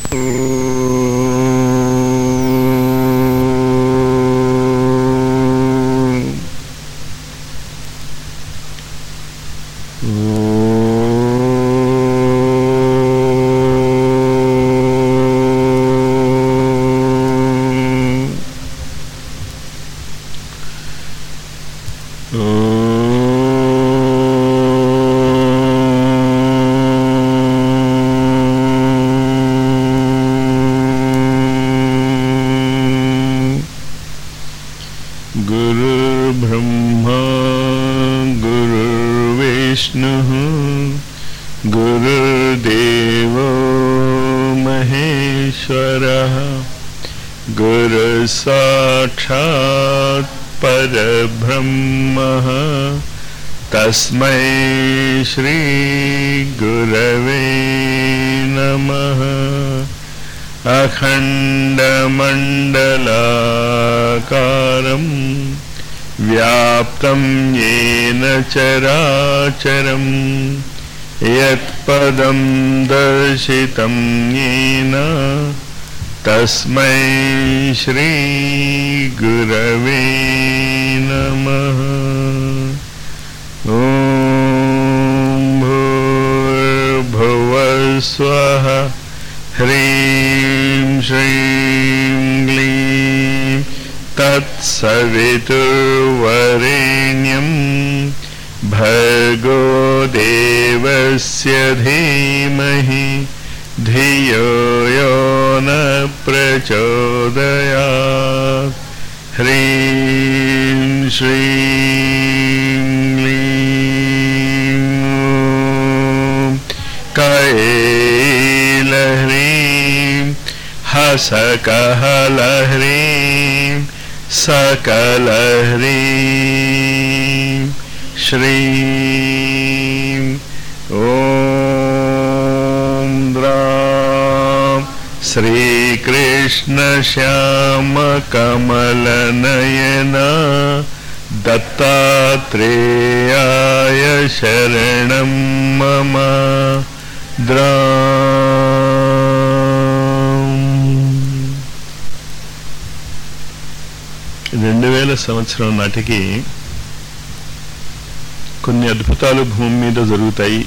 गुरुर्ब्रह्मा गुरुर्विष्णुः गुरुर्देवो महेश्वरः गुरुसाक्षात् परब्रह्मः तस्मै श्रीगुरवे नमः अखण्डमण्डलाकारम् व्याप्तं येन चराचरम् यत्पदं दर्शितं येन तस्मै श्रीगुरवे नमः ॐ भूर्भुवस्वः ह्रीं श्रीं क्लीं तत्सवितुर्वरेण्यं भर्गो देवस्य धीमहि धियो यो न प्रचोदयात् ह्रीं श्रीं क्लीं ॐ कैलह्रीं हसकहलह्रीं सकलह्रीं श्रीं ॐ द्रां श्रीकृष्णश्यामकमलनयना दत्तात्रेयाय शरणं मम द्रा రెండు వేల సంవత్సరం నాటికి కొన్ని అద్భుతాలు భూమి మీద జరుగుతాయి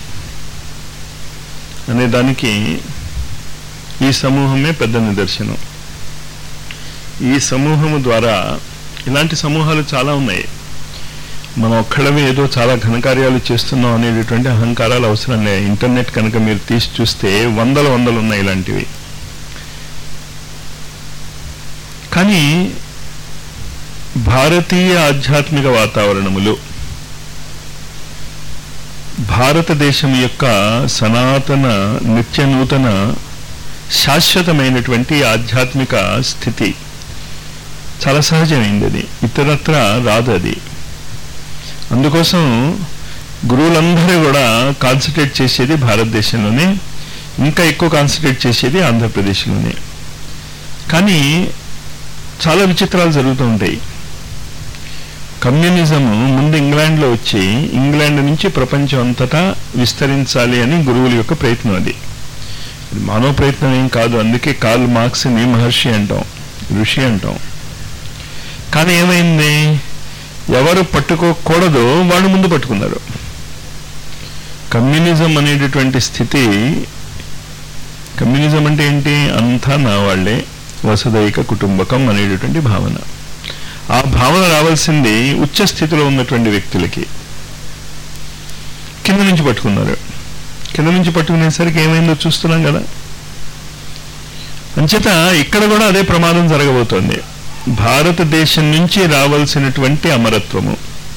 అనే దానికి ఈ సమూహమే పెద్ద నిదర్శనం ఈ సమూహము ద్వారా ఇలాంటి సమూహాలు చాలా ఉన్నాయి మనం ఒక్కడమే ఏదో చాలా ఘనకార్యాలు చేస్తున్నాం అనేటటువంటి అహంకారాలు అవసరం లేదు ఇంటర్నెట్ కనుక మీరు తీసి చూస్తే వందల వందలు ఉన్నాయి ఇలాంటివి కానీ భారతీయ ఆధ్యాత్మిక వాతావరణములు భారతదేశం యొక్క సనాతన నిత్య నూతన శాశ్వతమైనటువంటి ఆధ్యాత్మిక స్థితి చాలా సహజమైంది అది ఇతరత్ర రాదు అది అందుకోసం గురువులందరూ కూడా కాన్సన్ట్రేట్ చేసేది భారతదేశంలోనే ఇంకా ఎక్కువ కాన్సన్ట్రేట్ చేసేది ఆంధ్రప్రదేశ్లోనే కానీ చాలా విచిత్రాలు జరుగుతూ ఉంటాయి కమ్యూనిజం ముందు ఇంగ్లాండ్లో వచ్చి ఇంగ్లాండ్ నుంచి ప్రపంచం అంతటా విస్తరించాలి అని గురువుల యొక్క ప్రయత్నం అది అది మానవ ప్రయత్నం ఏం కాదు అందుకే కాల్ మార్క్స్ని మహర్షి అంటాం ఋషి అంటాం కానీ ఏమైంది ఎవరు పట్టుకోకూడదో వాళ్ళు ముందు పట్టుకున్నారు కమ్యూనిజం అనేటటువంటి స్థితి కమ్యూనిజం అంటే ఏంటి అంతా నా వాళ్ళే వసుదైక కుటుంబకం అనేటటువంటి భావన ఆ భావన రావాల్సింది ఉచ్చ స్థితిలో ఉన్నటువంటి వ్యక్తులకి కింద నుంచి పట్టుకున్నారు కింద నుంచి పట్టుకునేసరికి ఏమైందో చూస్తున్నాం కదా అంచేత ఇక్కడ కూడా అదే ప్రమాదం జరగబోతోంది భారతదేశం నుంచి రావాల్సినటువంటి అమరత్వము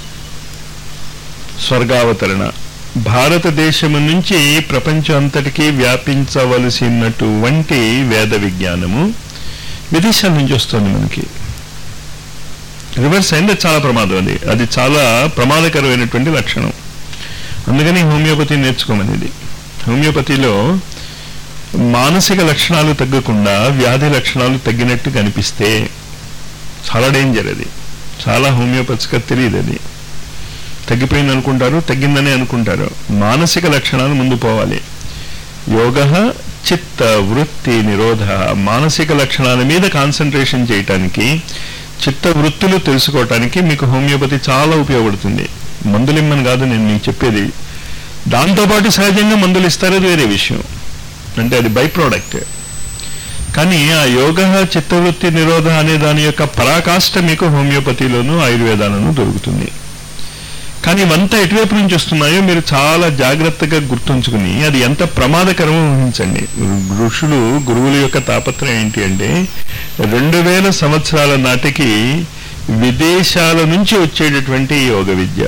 స్వర్గావతరణ భారతదేశము నుంచి ప్రపంచం అంతటికీ వ్యాపించవలసినటువంటి వేద విజ్ఞానము విదేశాల నుంచి వస్తుంది మనకి రివర్స్ అయింది చాలా ప్రమాదం అది అది చాలా ప్రమాదకరమైనటువంటి లక్షణం అందుకని హోమియోపతి నేర్చుకోమనేది హోమియోపతిలో మానసిక లక్షణాలు తగ్గకుండా వ్యాధి లక్షణాలు తగ్గినట్టు కనిపిస్తే చాలా డేంజర్ అది చాలా హోమియోపతిగా తెలియదు అది తగ్గిపోయింది అనుకుంటారు తగ్గిందని అనుకుంటారు మానసిక లక్షణాలు ముందు పోవాలి యోగ చిత్త వృత్తి నిరోధ మానసిక లక్షణాల మీద కాన్సన్ట్రేషన్ చేయటానికి చిత్త వృత్తులు తెలుసుకోవటానికి మీకు హోమియోపతి చాలా ఉపయోగపడుతుంది మందులు ఇమ్మని కాదు నేను మీకు చెప్పేది దాంతోపాటు సహజంగా మందులు ఇస్తారు అది వేరే విషయం అంటే అది బై ప్రోడక్ట్ కానీ ఆ యోగ చిత్తవృత్తి నిరోధ అనే దాని యొక్క పరాకాష్ట మీకు హోమియోపతిలోను ఆయుర్వేదాలను దొరుకుతుంది కానీ ఇవంతా ఎటువైపు నుంచి వస్తున్నాయో మీరు చాలా జాగ్రత్తగా గుర్తుంచుకుని అది ఎంత ప్రమాదకరమో ఊహించండి ఋషులు గురువుల యొక్క తాపత్రయం ఏంటి అంటే రెండు వేల సంవత్సరాల నాటికి విదేశాల నుంచి వచ్చేటటువంటి యోగ విద్య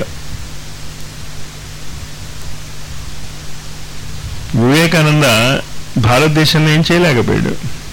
వివేకానంద భారతదేశంలో ఏం చేయలేకపోయాడు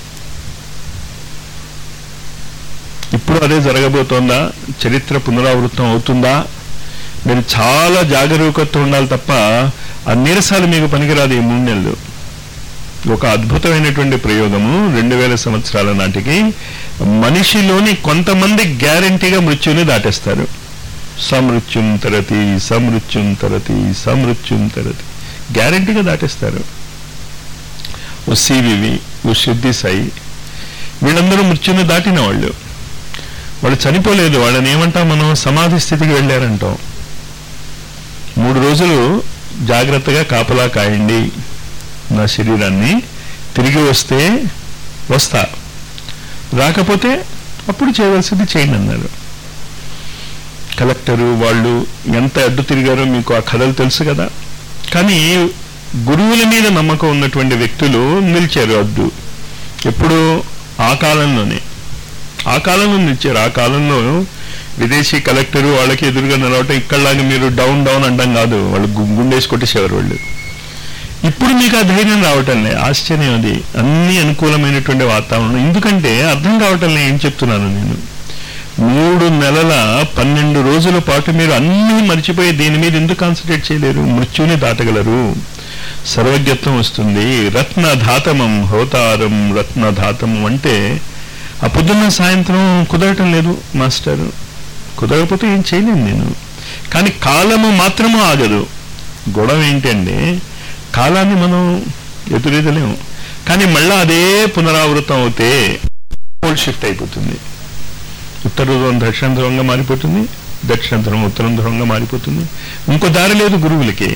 ఇప్పుడు అదే జరగబోతోందా చరిత్ర పునరావృతం అవుతుందా మీరు చాలా జాగరూకత ఉండాలి తప్ప ఆ నీరసాలు మీకు పనికిరాదు ఈ మూడు నెలలు ఒక అద్భుతమైనటువంటి ప్రయోగము రెండు వేల సంవత్సరాల నాటికి మనిషిలోని కొంతమంది గ్యారంటీగా మృత్యుని దాటేస్తారు సమృత్యుం తరతి సమృత్యుం తరతి సమృత్యుం తరతి గ్యారంటీగా దాటేస్తారు ఓ సివివి ఓ సిద్ధి సాయి వీళ్ళందరూ మృత్యుని దాటిన వాళ్ళు వాళ్ళు చనిపోలేదు వాళ్ళని ఏమంటాం మనం సమాధి స్థితికి వెళ్ళారంటాం మూడు రోజులు జాగ్రత్తగా కాపలా కాయండి నా శరీరాన్ని తిరిగి వస్తే వస్తా రాకపోతే అప్పుడు చేయవలసింది చేయండి అన్నారు కలెక్టరు వాళ్ళు ఎంత అడ్డు తిరిగారో మీకు ఆ కథలు తెలుసు కదా కానీ గురువుల మీద నమ్మకం ఉన్నటువంటి వ్యక్తులు నిలిచారు అడ్డు ఎప్పుడు ఆ కాలంలోనే ఆ కాలంలో నిలిచారు ఆ కాలంలో విదేశీ కలెక్టరు వాళ్ళకి ఎదురుగా నిలవటం ఇక్కడలాగా మీరు డౌన్ డౌన్ అంటాం కాదు వాళ్ళు గు- గుండేసి కొట్టేసేవారు వాళ్ళు ఇప్పుడు మీకు ఆ ధైర్యం రావటం లే ఆశ్చర్యం అది అన్ని అనుకూలమైనటువంటి వాతావరణం ఎందుకంటే అర్థం కావటం లే ఏం చెప్తున్నాను నేను మూడు నెలల పన్నెండు రోజుల పాటు మీరు అన్నీ మర్చిపోయి దీని మీద ఎందుకు కాన్సన్ట్రేట్ చేయలేరు మృత్యుని దాటగలరు సర్వజ్ఞత్వం వస్తుంది రత్నధాతమం హోతారం రత్నధాతమం అంటే ఆ పొద్దున్న సాయంత్రం కుదరటం లేదు మాస్టర్ కుదరకపోతే ఏం చేయలేను నేను కానీ కాలము మాత్రము ఆగదు గొడవ ఏంటంటే కాలాన్ని మనం ఎదురెదలేము కానీ మళ్ళా అదే పునరావృతం అవుతే పోల్ షిఫ్ట్ అయిపోతుంది ఉత్తర ధ్రువం దక్షిణ ధ్రువంగా మారిపోతుంది దక్షిణ ధ్రువం ఉత్తరం ధ్రువంగా మారిపోతుంది ఇంకో దారి లేదు గురువులకి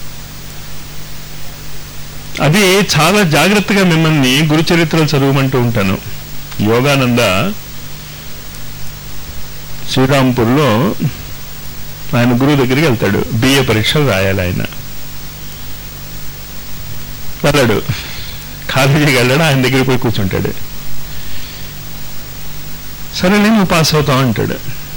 అది చాలా జాగ్రత్తగా మిమ్మల్ని గురు చరిత్రలు చదవమంటూ ఉంటాను యోగానంద శ్రీరాంపూర్లో ఆయన గురువు దగ్గరికి వెళ్తాడు బిఏ పరీక్షలు రాయాలి ఆయన వెళ్ళాడు కాలేజీకి వెళ్ళాడు ఆయన దగ్గరికి పోయి కూర్చుంటాడు సరేలే నువ్వు పాస్ అవుతావు అంటాడు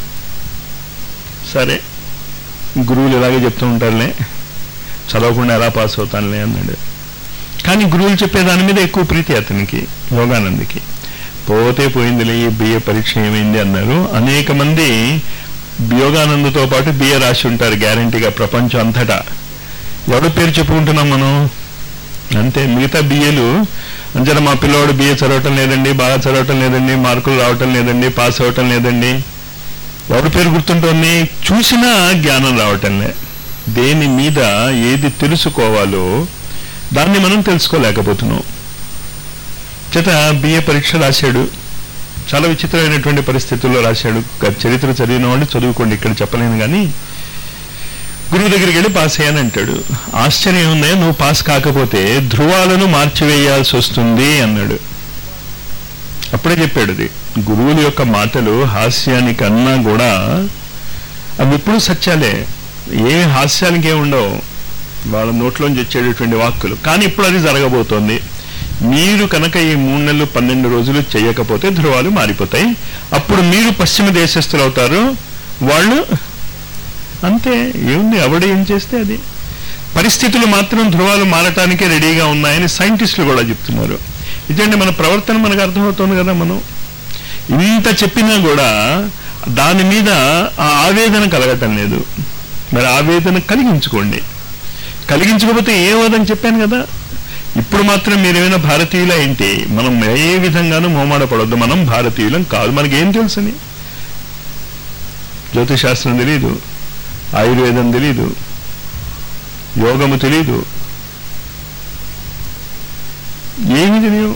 సరే గురువులు ఇలాగే చెప్తూ ఉంటారులే చదవకుండా ఎలా పాస్ అవుతానులే అన్నాడు కానీ గురువులు చెప్పే దాని మీద ఎక్కువ ప్రీతి అతనికి యోగానందకి పోతే పోయిందిలే ఈ బిఏ పరీక్ష ఏమైంది అన్నారు అనేక మంది యోగానందతో పాటు బిఏ రాసి ఉంటారు గ్యారంటీగా ప్రపంచం అంతటా ఎవరి పేరు చెప్పుకుంటున్నాం మనం అంతే మిగతా బిఏలు అంచనా మా పిల్లవాడు బిఏ చదవటం లేదండి బాగా చదవటం లేదండి మార్కులు రావటం లేదండి పాస్ అవటం లేదండి ఎవరి పేరు గుర్తుంటోంది చూసినా జ్ఞానం రావటంలే దేని మీద ఏది తెలుసుకోవాలో దాన్ని మనం తెలుసుకోలేకపోతున్నాం చేత బిఏ పరీక్ష రాశాడు చాలా విచిత్రమైనటువంటి పరిస్థితుల్లో రాశాడు గ- చరిత్ర చదివిన వాళ్ళు చదువుకోండి ఇక్కడ చెప్పలేను కానీ గురువు దగ్గరికి వెళ్ళి పాస్ అయ్యాను అంటాడు ఆశ్చర్యం ఉందే నువ్వు పాస్ కాకపోతే ధ్రువాలను మార్చివేయాల్సి వస్తుంది అన్నాడు అప్పుడే చెప్పాడు అది గురువుల యొక్క మాటలు హాస్యానికి అన్నా కూడా అవి ఎప్పుడు సత్యాలే ఏ హాస్యానికి ఏమి ఉండవు వాళ్ళ నోట్లోంచి వచ్చేటటువంటి వాక్కులు కానీ ఇప్పుడు అది జరగబోతోంది మీరు కనుక ఈ మూడు నెలలు పన్నెండు రోజులు చేయకపోతే ధ్రువాలు మారిపోతాయి అప్పుడు మీరు పశ్చిమ దేశస్తులు అవుతారు వాళ్ళు అంతే ఏముంది ఎవడు ఏం చేస్తే అది పరిస్థితులు మాత్రం ధ్రువాలు మారటానికి రెడీగా ఉన్నాయని సైంటిస్టులు కూడా చెప్తున్నారు ఇదండి మన ప్రవర్తన మనకు అర్థమవుతుంది కదా మనం ఇంత చెప్పినా కూడా దాని మీద ఆ ఆవేదన కలగటం లేదు మరి ఆవేదన కలిగించుకోండి కలిగించకపోతే ఏమవుదని చెప్పాను కదా ఇప్పుడు మాత్రం మీరేమైనా భారతీయుల ఏంటి మనం ఏ విధంగానూ మోమాడ పడొద్దు మనం భారతీయులం కాదు మనకేం తెలుసని జ్యోతిశాస్త్రం తెలీదు ఆయుర్వేదం తెలీదు యోగము తెలీదు ఏమి తెలియవు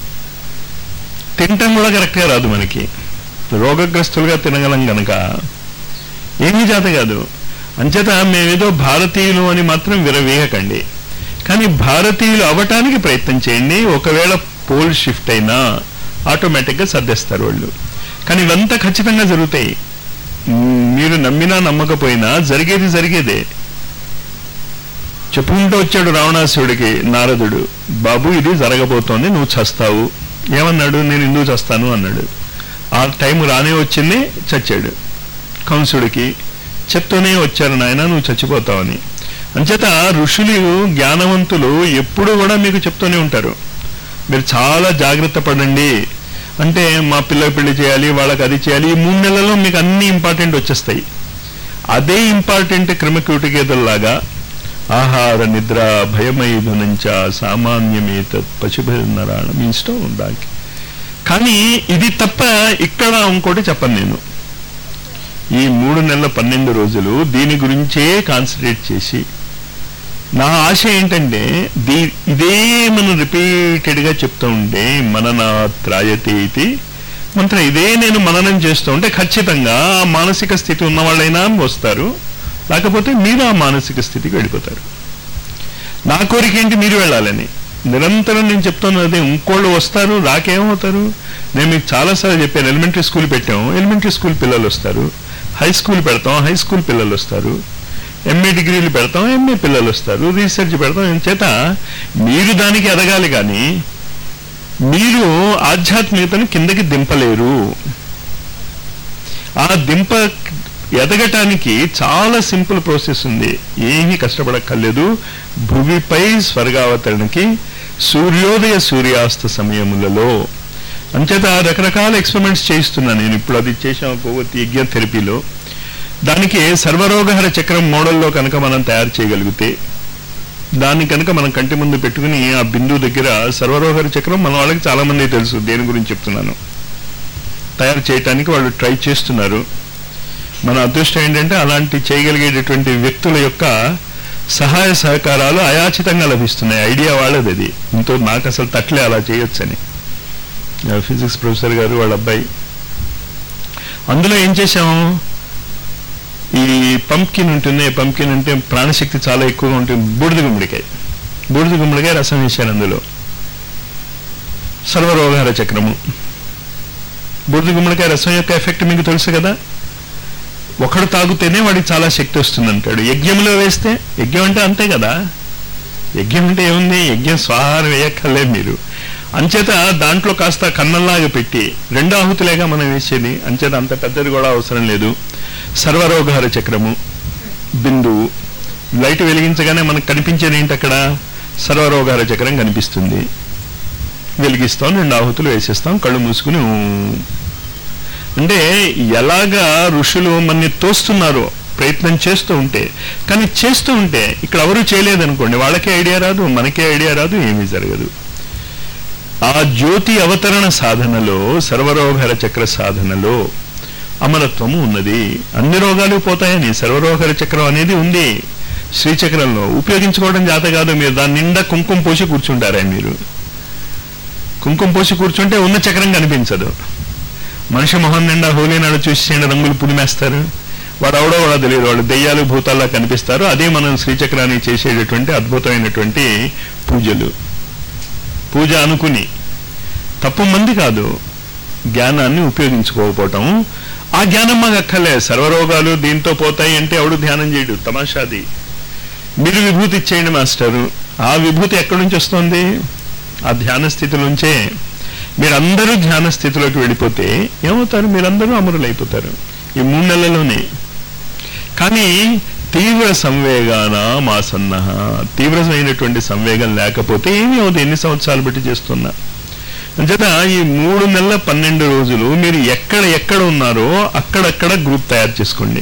తినటం కూడా కరెక్ట్గా రాదు మనకి రోగగ్రస్తులుగా తినగలం గనక ఏమీ చేత కాదు అంచేత మేమేదో భారతీయులు అని మాత్రం విరవేయకండి కానీ భారతీయులు అవ్వటానికి ప్రయత్నం చేయండి ఒకవేళ పోల్ షిఫ్ట్ అయినా ఆటోమేటిక్గా సర్దేస్తారు వాళ్ళు కానీ ఇవంతా ఖచ్చితంగా జరుగుతాయి మ్, మీరు నమ్మినా నమ్మకపోయినా జరిగేది జరిగేదే చెప్పుకుంటూ వచ్చాడు రావణాసుడికి నారదుడు బాబు ఇది జరగబోతోంది నువ్వు చస్తావు ఏమన్నాడు నేను ఎందుకు చస్తాను అన్నాడు ఆ టైం రానే వచ్చింది చచ్చాడు కంసుడికి చెప్తూనే వచ్చారు నాయన నువ్వు చచ్చిపోతావని అంచేత ఋషులు జ్ఞానవంతులు ఎప్పుడు కూడా మీకు చెప్తూనే ఉంటారు మీరు చాలా జాగ్రత్త పడండి అంటే మా పిల్లకి పెళ్లి చేయాలి వాళ్ళకి అది చేయాలి ఈ మూడు నెలల్లో మీకు అన్ని ఇంపార్టెంట్ వచ్చేస్తాయి అదే ఇంపార్టెంట్ క్రమకూటికేదల్లాగా ఆహార నిద్ర భయమైదునంచ సామాన్యమేత పశుభిర్నరాణ మీ ఇష్టం ఉందాకి కానీ ఇది తప్ప ఇక్కడ ఇంకోటి చెప్పను నేను ఈ మూడు నెలల పన్నెండు రోజులు దీని గురించే కాన్సన్ట్రేట్ చేసి నా ఆశ ఏంటంటే దీ ఇదే మనం రిపీటెడ్గా చెప్తూ ఉంటే మనన త్రాయతే ఇది మంత్రం ఇదే నేను మననం చేస్తూ ఉంటే ఖచ్చితంగా ఆ మానసిక స్థితి ఉన్న వాళ్ళైనా వస్తారు లేకపోతే మీరు ఆ మానసిక స్థితికి వెళ్ళిపోతారు నా కోరిక ఏంటి మీరు వెళ్ళాలని నిరంతరం నేను చెప్తాను అదే ఇంకోళ్ళు వస్తారు రాకేమవుతారు నేను మీకు చాలాసార్లు చెప్పాను ఎలిమెంటరీ స్కూల్ పెట్టాం ఎలిమెంటరీ స్కూల్ పిల్లలు వస్తారు హై స్కూల్ పెడతాం హై స్కూల్ పిల్లలు వస్తారు ఎంఏ డిగ్రీలు పెడతాం ఎంఏ పిల్లలు వస్తారు రీసెర్చ్ పెడతాం ఏం చేత మీరు దానికి ఎదగాలి కానీ మీరు ఆధ్యాత్మికతను కిందకి దింపలేరు ఆ దింప ఎదగటానికి చాలా సింపుల్ ప్రాసెస్ ఉంది ఏమీ కష్టపడక్కర్లేదు భూమిపై స్వర్గావతరణకి సూర్యోదయ సూర్యాస్త సమయములలో అంచేత రకరకాల ఎక్స్పెరిమెంట్స్ చేయిస్తున్నాను నేను ఇప్పుడు అది చేసాం కొవ్వొత్తి యజ్ఞ థెరపీలో దానికి సర్వరోగహర చక్రం మోడల్లో కనుక మనం తయారు చేయగలిగితే దాన్ని కనుక మనం కంటి ముందు పెట్టుకుని ఆ బిందువు దగ్గర సర్వరోగహర చక్రం మన వాళ్ళకి చాలా మంది తెలుసు దేని గురించి చెప్తున్నాను తయారు చేయటానికి వాళ్ళు ట్రై చేస్తున్నారు మన అదృష్టం ఏంటంటే అలాంటి చేయగలిగేటటువంటి వ్యక్తుల యొక్క సహాయ సహకారాలు అయాచితంగా లభిస్తున్నాయి ఐడియా వాళ్ళది అది ఇంతో నాకు అసలు తట్లే అలా చేయొచ్చని ఫిజిక్స్ ప్రొఫెసర్ గారు వాళ్ళ అబ్బాయి అందులో ఏం చేశాము ఈ పంప్కిన్ ఉంటుంది పంప్కిన్ అంటే ప్రాణశక్తి చాలా ఎక్కువగా ఉంటుంది బూడిద గుమ్మడికాయ బూడిద గుమ్మడికాయ రసం వేశారు అందులో సర్వరోగహార చక్రము బూడిద గుమ్మడికాయ రసం యొక్క ఎఫెక్ట్ మీకు తెలుసు కదా ఒకడు తాగుతేనే వాడికి చాలా శక్తి వస్తుంది అంటాడు యజ్ఞంలో వేస్తే యజ్ఞం అంటే అంతే కదా యజ్ఞం అంటే ఏముంది యజ్ఞం స్వాహారం వేయక్కర్లే మీరు అంచేత దాంట్లో కాస్త కన్నంలాగా పెట్టి రెండో ఆహుతులేగా మనం వేసేది అంచేత అంత పెద్దది కూడా అవసరం లేదు సర్వరోగహార చక్రము బిందువు లైట్ వెలిగించగానే మనకు కనిపించేది ఏంటి అక్కడ సర్వరోగహార చక్రం కనిపిస్తుంది వెలిగిస్తాం రెండు ఆహుతులు వేసేస్తాం కళ్ళు మూసుకుని ఊ. అంటే ఎలాగా ఋషులు మనని తోస్తున్నారో ప్రయత్నం చేస్తూ ఉంటే కానీ చేస్తూ ఉంటే ఇక్కడ ఎవరు చేయలేదనుకోండి వాళ్ళకే ఐడియా రాదు మనకే ఐడియా రాదు ఏమీ జరగదు ఆ జ్యోతి అవతరణ సాధనలో సర్వరోగహర చక్ర సాధనలో అమరత్వము ఉన్నది అన్ని రోగాలు పోతాయని సర్వరోగహర చక్రం అనేది ఉంది శ్రీచక్రంలో ఉపయోగించుకోవడం చేత కాదు మీరు దాని నిండా కుంకుమ పోసి కూర్చుంటారా మీరు కుంకుమ పోసి కూర్చుంటే ఉన్న చక్రం కనిపించదు మనిషి మొహం నిండా హోలీ నాడు చూసి రంగులు పుడిమేస్తారు వాడు ఎవడో కూడా తెలియదు వాళ్ళు దెయ్యాలు భూతాల్లా కనిపిస్తారు అదే మనం శ్రీచక్రాన్ని చేసేటటువంటి అద్భుతమైనటువంటి పూజలు పూజ అనుకుని తప్పు మంది కాదు జ్ఞానాన్ని ఉపయోగించుకోకపోవటం ఆ జ్ఞానం మాకు అక్కర్లే సర్వరోగాలు దీంతో పోతాయి అంటే ఎవడు ధ్యానం చేయడు తమాషాది మీరు విభూతి ఇచ్చేయండి మాస్టరు ఆ విభూతి ఎక్కడి నుంచి వస్తుంది ఆ ధ్యాన స్థితి నుంచే మీరందరూ ధ్యాన స్థితిలోకి వెళ్ళిపోతే ఏమవుతారు మీరందరూ అమరులైపోతారు ఈ మూడు నెలల్లోనే కానీ తీవ్ర సంవేగాన మాసన్న తీవ్రమైనటువంటి సంవేగం లేకపోతే ఏమీ అవుతుంది ఎన్ని సంవత్సరాలు బట్టి చేస్తున్నా అంచేత ఈ మూడు నెలల పన్నెండు రోజులు మీరు ఎక్కడ ఎక్కడ ఉన్నారో అక్కడక్కడ గ్రూప్ తయారు చేసుకోండి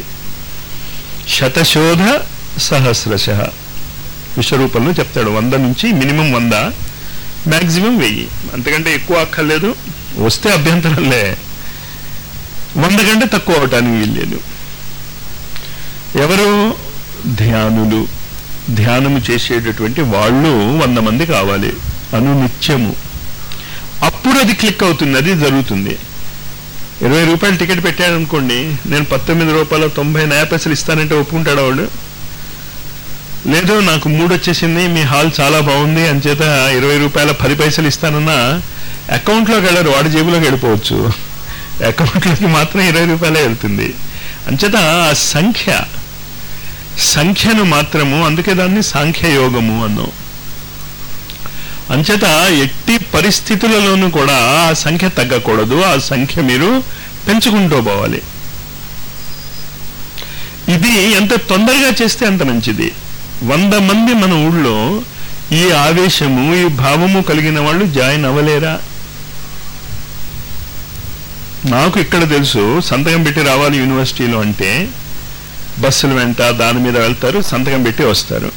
శతశోధ సహస్రశ విశ్వరూపంలో చెప్తాడు వంద నుంచి మినిమం వంద మ్యాక్సిమం వెయ్యి అంతకంటే ఎక్కువ అక్కర్లేదు వస్తే అభ్యంతరంలే వంద కంటే తక్కువ అవటానికి వీల్లేదు ఎవరు ధ్యానులు ధ్యానము చేసేటటువంటి వాళ్ళు వంద మంది కావాలి అనునిత్యము అప్పుడు అది క్లిక్ అవుతుంది అది జరుగుతుంది ఇరవై రూపాయలు టికెట్ పెట్టాడు అనుకోండి నేను పంతొమ్మిది రూపాయలు తొంభై నయా పైసలు ఇస్తానంటే ఒప్పుకుంటాడు వాడు లేదు నాకు మూడు వచ్చేసింది మీ హాల్ చాలా బాగుంది అంచేత ఇరవై రూపాయల పది పైసలు ఇస్తానన్నా అకౌంట్లోకి వెళ్ళరు వాడి జేబులోకి వెళ్ళిపోవచ్చు అకౌంట్లోకి మాత్రం ఇరవై రూపాయలే వెళ్తుంది అంచేత ఆ సంఖ్య సంఖ్యను మాత్రము అందుకే దాన్ని సాంఖ్యయోగము అన్నాం అంచేత ఎట్టి పరిస్థితులలోనూ కూడా ఆ సంఖ్య తగ్గకూడదు ఆ సంఖ్య మీరు పెంచుకుంటూ పోవాలి ఇది ఎంత తొందరగా చేస్తే అంత మంచిది వంద మంది మన ఊళ్ళో ఈ ఆవేశము ఈ భావము కలిగిన వాళ్ళు జాయిన్ అవ్వలేరా నాకు ఇక్కడ తెలుసు సంతకం పెట్టి రావాలి యూనివర్సిటీలో అంటే బస్సుల వెంట దాని మీద వెళ్తారు సంతకం పెట్టి వస్తారు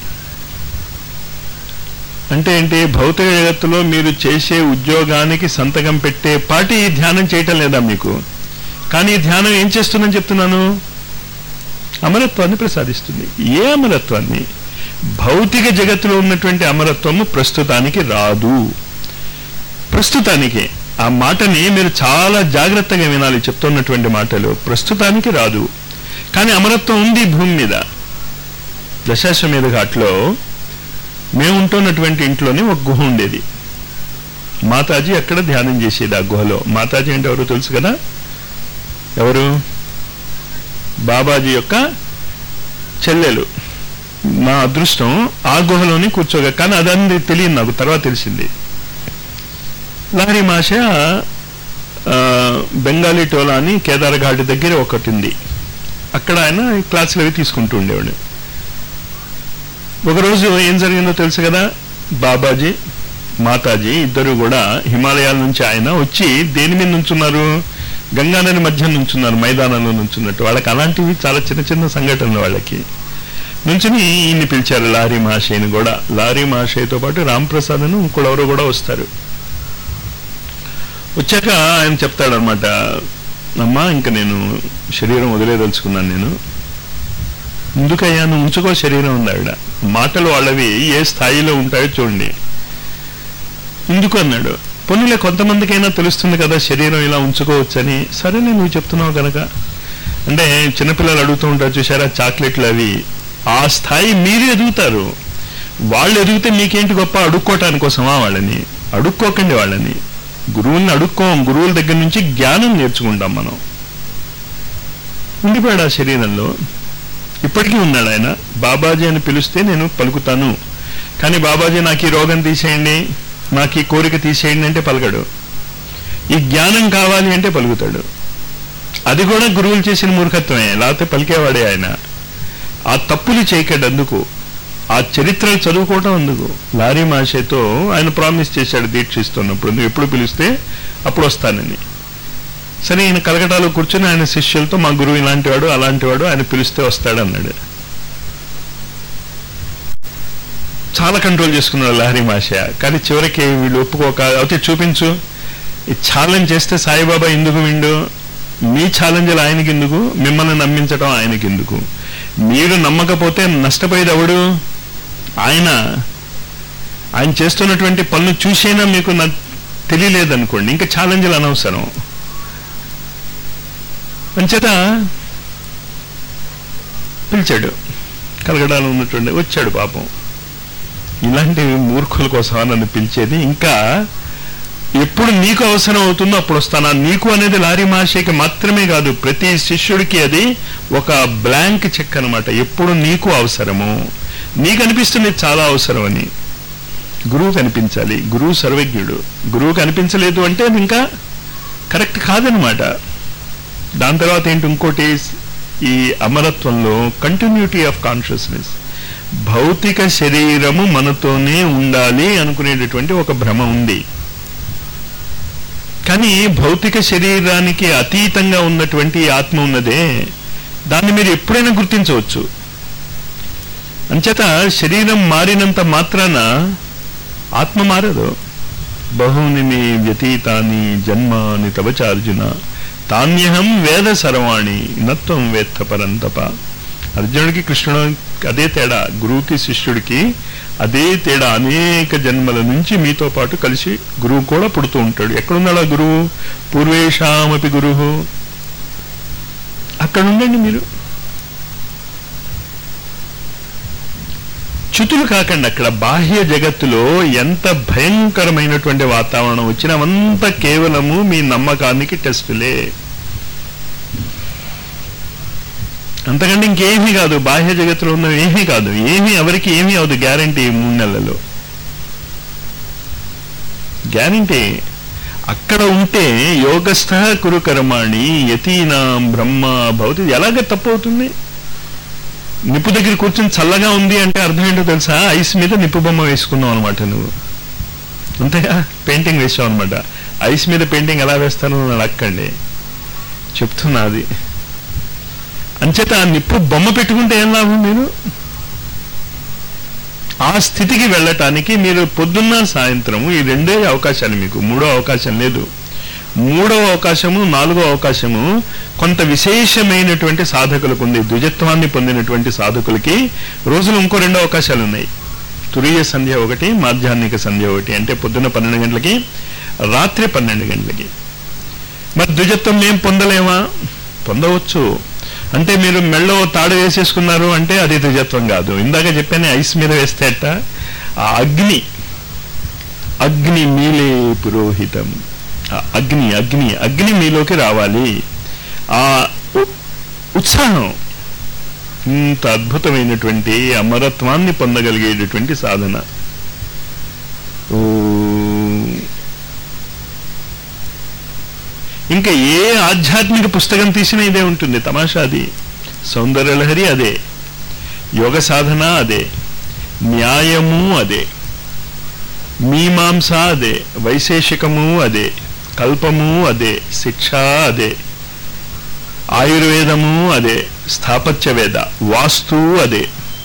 అంటే ఏంటి భౌతిక జగత్తులో మీరు చేసే ఉద్యోగానికి సంతకం పెట్టే పాటి ఈ ధ్యానం చేయటం లేదా మీకు కానీ ఈ ధ్యానం ఏం చేస్తుందని చెప్తున్నాను అమరత్వాన్ని ప్రసాదిస్తుంది ఏ అమరత్వాన్ని భౌతిక జగత్తులో ఉన్నటువంటి అమరత్వము ప్రస్తుతానికి రాదు ప్రస్తుతానికి ఆ మాటని మీరు చాలా జాగ్రత్తగా వినాలి చెప్తున్నటువంటి మాటలు ప్రస్తుతానికి రాదు కానీ అమరత్వం ఉంది ఈ భూమి మీద దశాశ్వమేధ ఘాట్లో మేము ఉంటున్నటువంటి ఇంట్లోనే ఒక గుహ ఉండేది మాతాజీ అక్కడ ధ్యానం చేసేది ఆ గుహలో మాతాజీ అంటే ఎవరు తెలుసు కదా ఎవరు బాబాజీ యొక్క చెల్లెలు నా అదృష్టం ఆ గుహలోనే కూర్చోగా కానీ అదని తెలియదు నాకు తర్వాత తెలిసింది లహరి మాష ఆ, బెంగాలీ టోలా అని కేదార్ఘాట్ దగ్గర ఒకటి ఉంది అక్కడ ఆయన క్లాసులు అవి తీసుకుంటూ ఉండేవాడు ఒకరోజు ఏం జరిగిందో తెలుసు కదా బాబాజీ మాతాజీ ఇద్దరు కూడా హిమాలయాల నుంచి ఆయన వచ్చి దేని మీద నుంచున్నారు గంగానది మధ్య నుంచున్నారు మైదానంలో నుంచున్నట్టు వాళ్ళకి అలాంటివి చాలా చిన్న చిన్న సంఘటనలు వాళ్ళకి నుంచుని ఈయన్ని పిలిచారు లారీ మహాశయని కూడా లారీ మహాశయతో పాటు రాంప్రసాద్ అని ఇంకోడెవరో కూడా వస్తారు వచ్చాక ఆయన చెప్తాడనమాట అమ్మా ఇంకా నేను శరీరం వదిలేదలుచుకున్నాను నేను ఎందుకయ్యా నువ్వు ఉంచుకో శరీరం ఉంది ఆవిడ మాటలు వాళ్ళవి ఏ స్థాయిలో ఉంటాయో చూడండి ఎందుకు అన్నాడు పొన్నులే కొంతమందికైనా తెలుస్తుంది కదా శరీరం ఇలా ఉంచుకోవచ్చని సరేనే నువ్వు చెప్తున్నావు కనుక అంటే చిన్నపిల్లలు అడుగుతూ ఉంటారు చూసారా చాక్లెట్లు అవి ఆ స్థాయి మీరు ఎదుగుతారు వాళ్ళు ఎదిగితే మీకేంటి గొప్ప అడుక్కోవటానికి కోసమా వాళ్ళని అడుక్కోకండి వాళ్ళని గురువుల్ని అడుక్కోం గురువుల దగ్గర నుంచి జ్ఞానం నేర్చుకుంటాం మనం ఉండిపోయాడు ఆ శరీరంలో ఇప్పటికీ ఉన్నాడు ఆయన బాబాజీ అని పిలిస్తే నేను పలుకుతాను కానీ బాబాజీ నాకు ఈ రోగం తీసేయండి నాకు ఈ కోరిక తీసేయండి అంటే పలకడు ఈ జ్ఞానం కావాలి అంటే పలుకుతాడు అది కూడా గురువులు చేసిన మూర్ఖత్వమే లేకపోతే పలికేవాడే ఆయన ఆ తప్పులు చేయకడు అందుకు ఆ చరిత్రలు చదువుకోవటం అందుకు లారీ మాషేతో ఆయన ప్రామిస్ చేశాడు దీక్ష ఇస్తున్నప్పుడు నువ్వు ఎప్పుడు పిలిస్తే అప్పుడు వస్తానని సరే ఈయన కలకటాలో కూర్చొని ఆయన శిష్యులతో మా గురువు ఇలాంటి వాడు అలాంటి వాడు ఆయన పిలిస్తే వస్తాడు అన్నాడు చాలా కంట్రోల్ చేసుకున్నాడు లహరి మాష కానీ చివరికి వీళ్ళు ఒప్పుకోక అయితే చూపించు ఈ ఛాలెంజ్ చేస్తే సాయిబాబా ఎందుకు విండు మీ ఛాలెంజ్లు ఆయనకి ఎందుకు మిమ్మల్ని నమ్మించడం ఆయనకి ఎందుకు మీరు నమ్మకపోతే నష్టపోయేది ఎవడు ఆయన ఆయన చేస్తున్నటువంటి పనులు చూసైనా మీకు నా తెలియలేదనుకోండి ఇంకా ఛాలెంజ్లు అనవసరం అంచేత పిలిచాడు కలగడాలు ఉన్నటువంటి వచ్చాడు పాపం ఇలాంటి మూర్ఖుల కోసం నన్ను పిలిచేది ఇంకా ఎప్పుడు నీకు అవసరం అవుతుందో అప్పుడు వస్తాను నీకు అనేది లారీ మహాశయకి మాత్రమే కాదు ప్రతి శిష్యుడికి అది ఒక బ్లాంక్ చెక్ అనమాట ఎప్పుడు నీకు అవసరము నీకు అనిపిస్తుంది చాలా అవసరం అని గురువు కనిపించాలి గురువు సర్వజ్ఞుడు గురువు కనిపించలేదు అంటే అది ఇంకా కరెక్ట్ కాదనమాట దాని తర్వాత ఏంటి ఇంకోటి ఈ అమరత్వంలో కంటిన్యూటీ ఆఫ్ కాన్షియస్నెస్ భౌతిక శరీరము మనతోనే ఉండాలి అనుకునేటటువంటి ఒక భ్రమ ఉంది కానీ భౌతిక శరీరానికి అతీతంగా ఉన్నటువంటి ఈ ఆత్మ ఉన్నదే దాన్ని మీరు ఎప్పుడైనా గుర్తించవచ్చు అంచేత శరీరం మారినంత మాత్రాన ఆత్మ మారదు బహుని మే వ్యతీతాని జన్మాని తవచ అర్జున తాన్యహం వేద సర్వాణి నత్వం వేత్త పరంతప అర్జునుడికి కృష్ణుడు అదే తేడా గురువుకి శిష్యుడికి అదే తేడా అనేక జన్మల నుంచి మీతో పాటు కలిసి గురువు కూడా పుడుతూ ఉంటాడు ఎక్కడున్నాడు ఆ గురువు పూర్వేషామపి గురువు అక్కడ ఉండండి మీరు చ్యుతులు కాకండి అక్కడ బాహ్య జగత్తులో ఎంత భయంకరమైనటువంటి వాతావరణం వచ్చినా అంతా కేవలము మీ నమ్మకానికి టెస్టులే అంతకంటే ఇంకేమీ కాదు బాహ్య జగత్తులో ఉన్నవి ఏమీ కాదు ఏమీ ఎవరికి ఏమీ అవదు గ్యారంటీ మూడు నెలలలో గ్యారంటీ అక్కడ ఉంటే యోగస్థ కురు కర్మాణి యతీనాం బ్రహ్మ భవతి ఎలాగ తప్పు అవుతుంది నిప్పు దగ్గర కూర్చొని చల్లగా ఉంది అంటే అర్థం ఏంటో తెలుసా ఐస్ మీద నిప్పు బొమ్మ వేసుకున్నావు అనమాట నువ్వు అంతేగా పెయింటింగ్ వేసావు అనమాట ఐస్ మీద పెయింటింగ్ ఎలా వేస్తాను అని అడక్కండి చెప్తున్నా అది అంచేత ఆ నిప్పు బొమ్మ పెట్టుకుంటే ఏం లాభం మీరు ఆ స్థితికి వెళ్ళటానికి మీరు పొద్దున్న సాయంత్రము ఈ రెండే అవకాశాలు మీకు మూడో అవకాశం లేదు మూడవ అవకాశము నాలుగో అవకాశము కొంత విశేషమైనటువంటి సాధకులకు ఉంది ద్విజత్వాన్ని పొందినటువంటి సాధకులకి రోజులు ఇంకో రెండు అవకాశాలు ఉన్నాయి తురియ సంధ్య ఒకటి మాధ్యాహ్నిక సంధ్య ఒకటి అంటే పొద్దున్న పన్నెండు గంటలకి రాత్రి పన్నెండు గంటలకి మరి ద్విజత్వం ఏం పొందలేమా పొందవచ్చు అంటే మీరు మెళ్ళో తాడు వేసేసుకున్నారు అంటే అది ద్విజత్వం కాదు ఇందాక చెప్పాను ఐస్ మీద వేస్తే అట్ట ఆ అగ్ని అగ్ని మీలే పురోహితం ఆ అగ్ని అగ్ని అగ్ని మీలోకి రావాలి ఆ ఉ- ఉత్సాహం ఇంత అద్భుతమైనటువంటి అమరత్వాన్ని పొందగలిగేటటువంటి సాధన ఓ ఇంకా ఏ ఆధ్యాత్మిక పుస్తకం తీసినా ఇదే ఉంటుంది తమాషా అది సౌందర్యలహరి అదే యోగ సాధన అదే న్యాయము అదే మీమాంస అదే వైశేషికము అదే కల్పము అదే శిక్ష అదే ఆయుర్వేదము అదే స్థాపత్య వేద వాస్తు అదే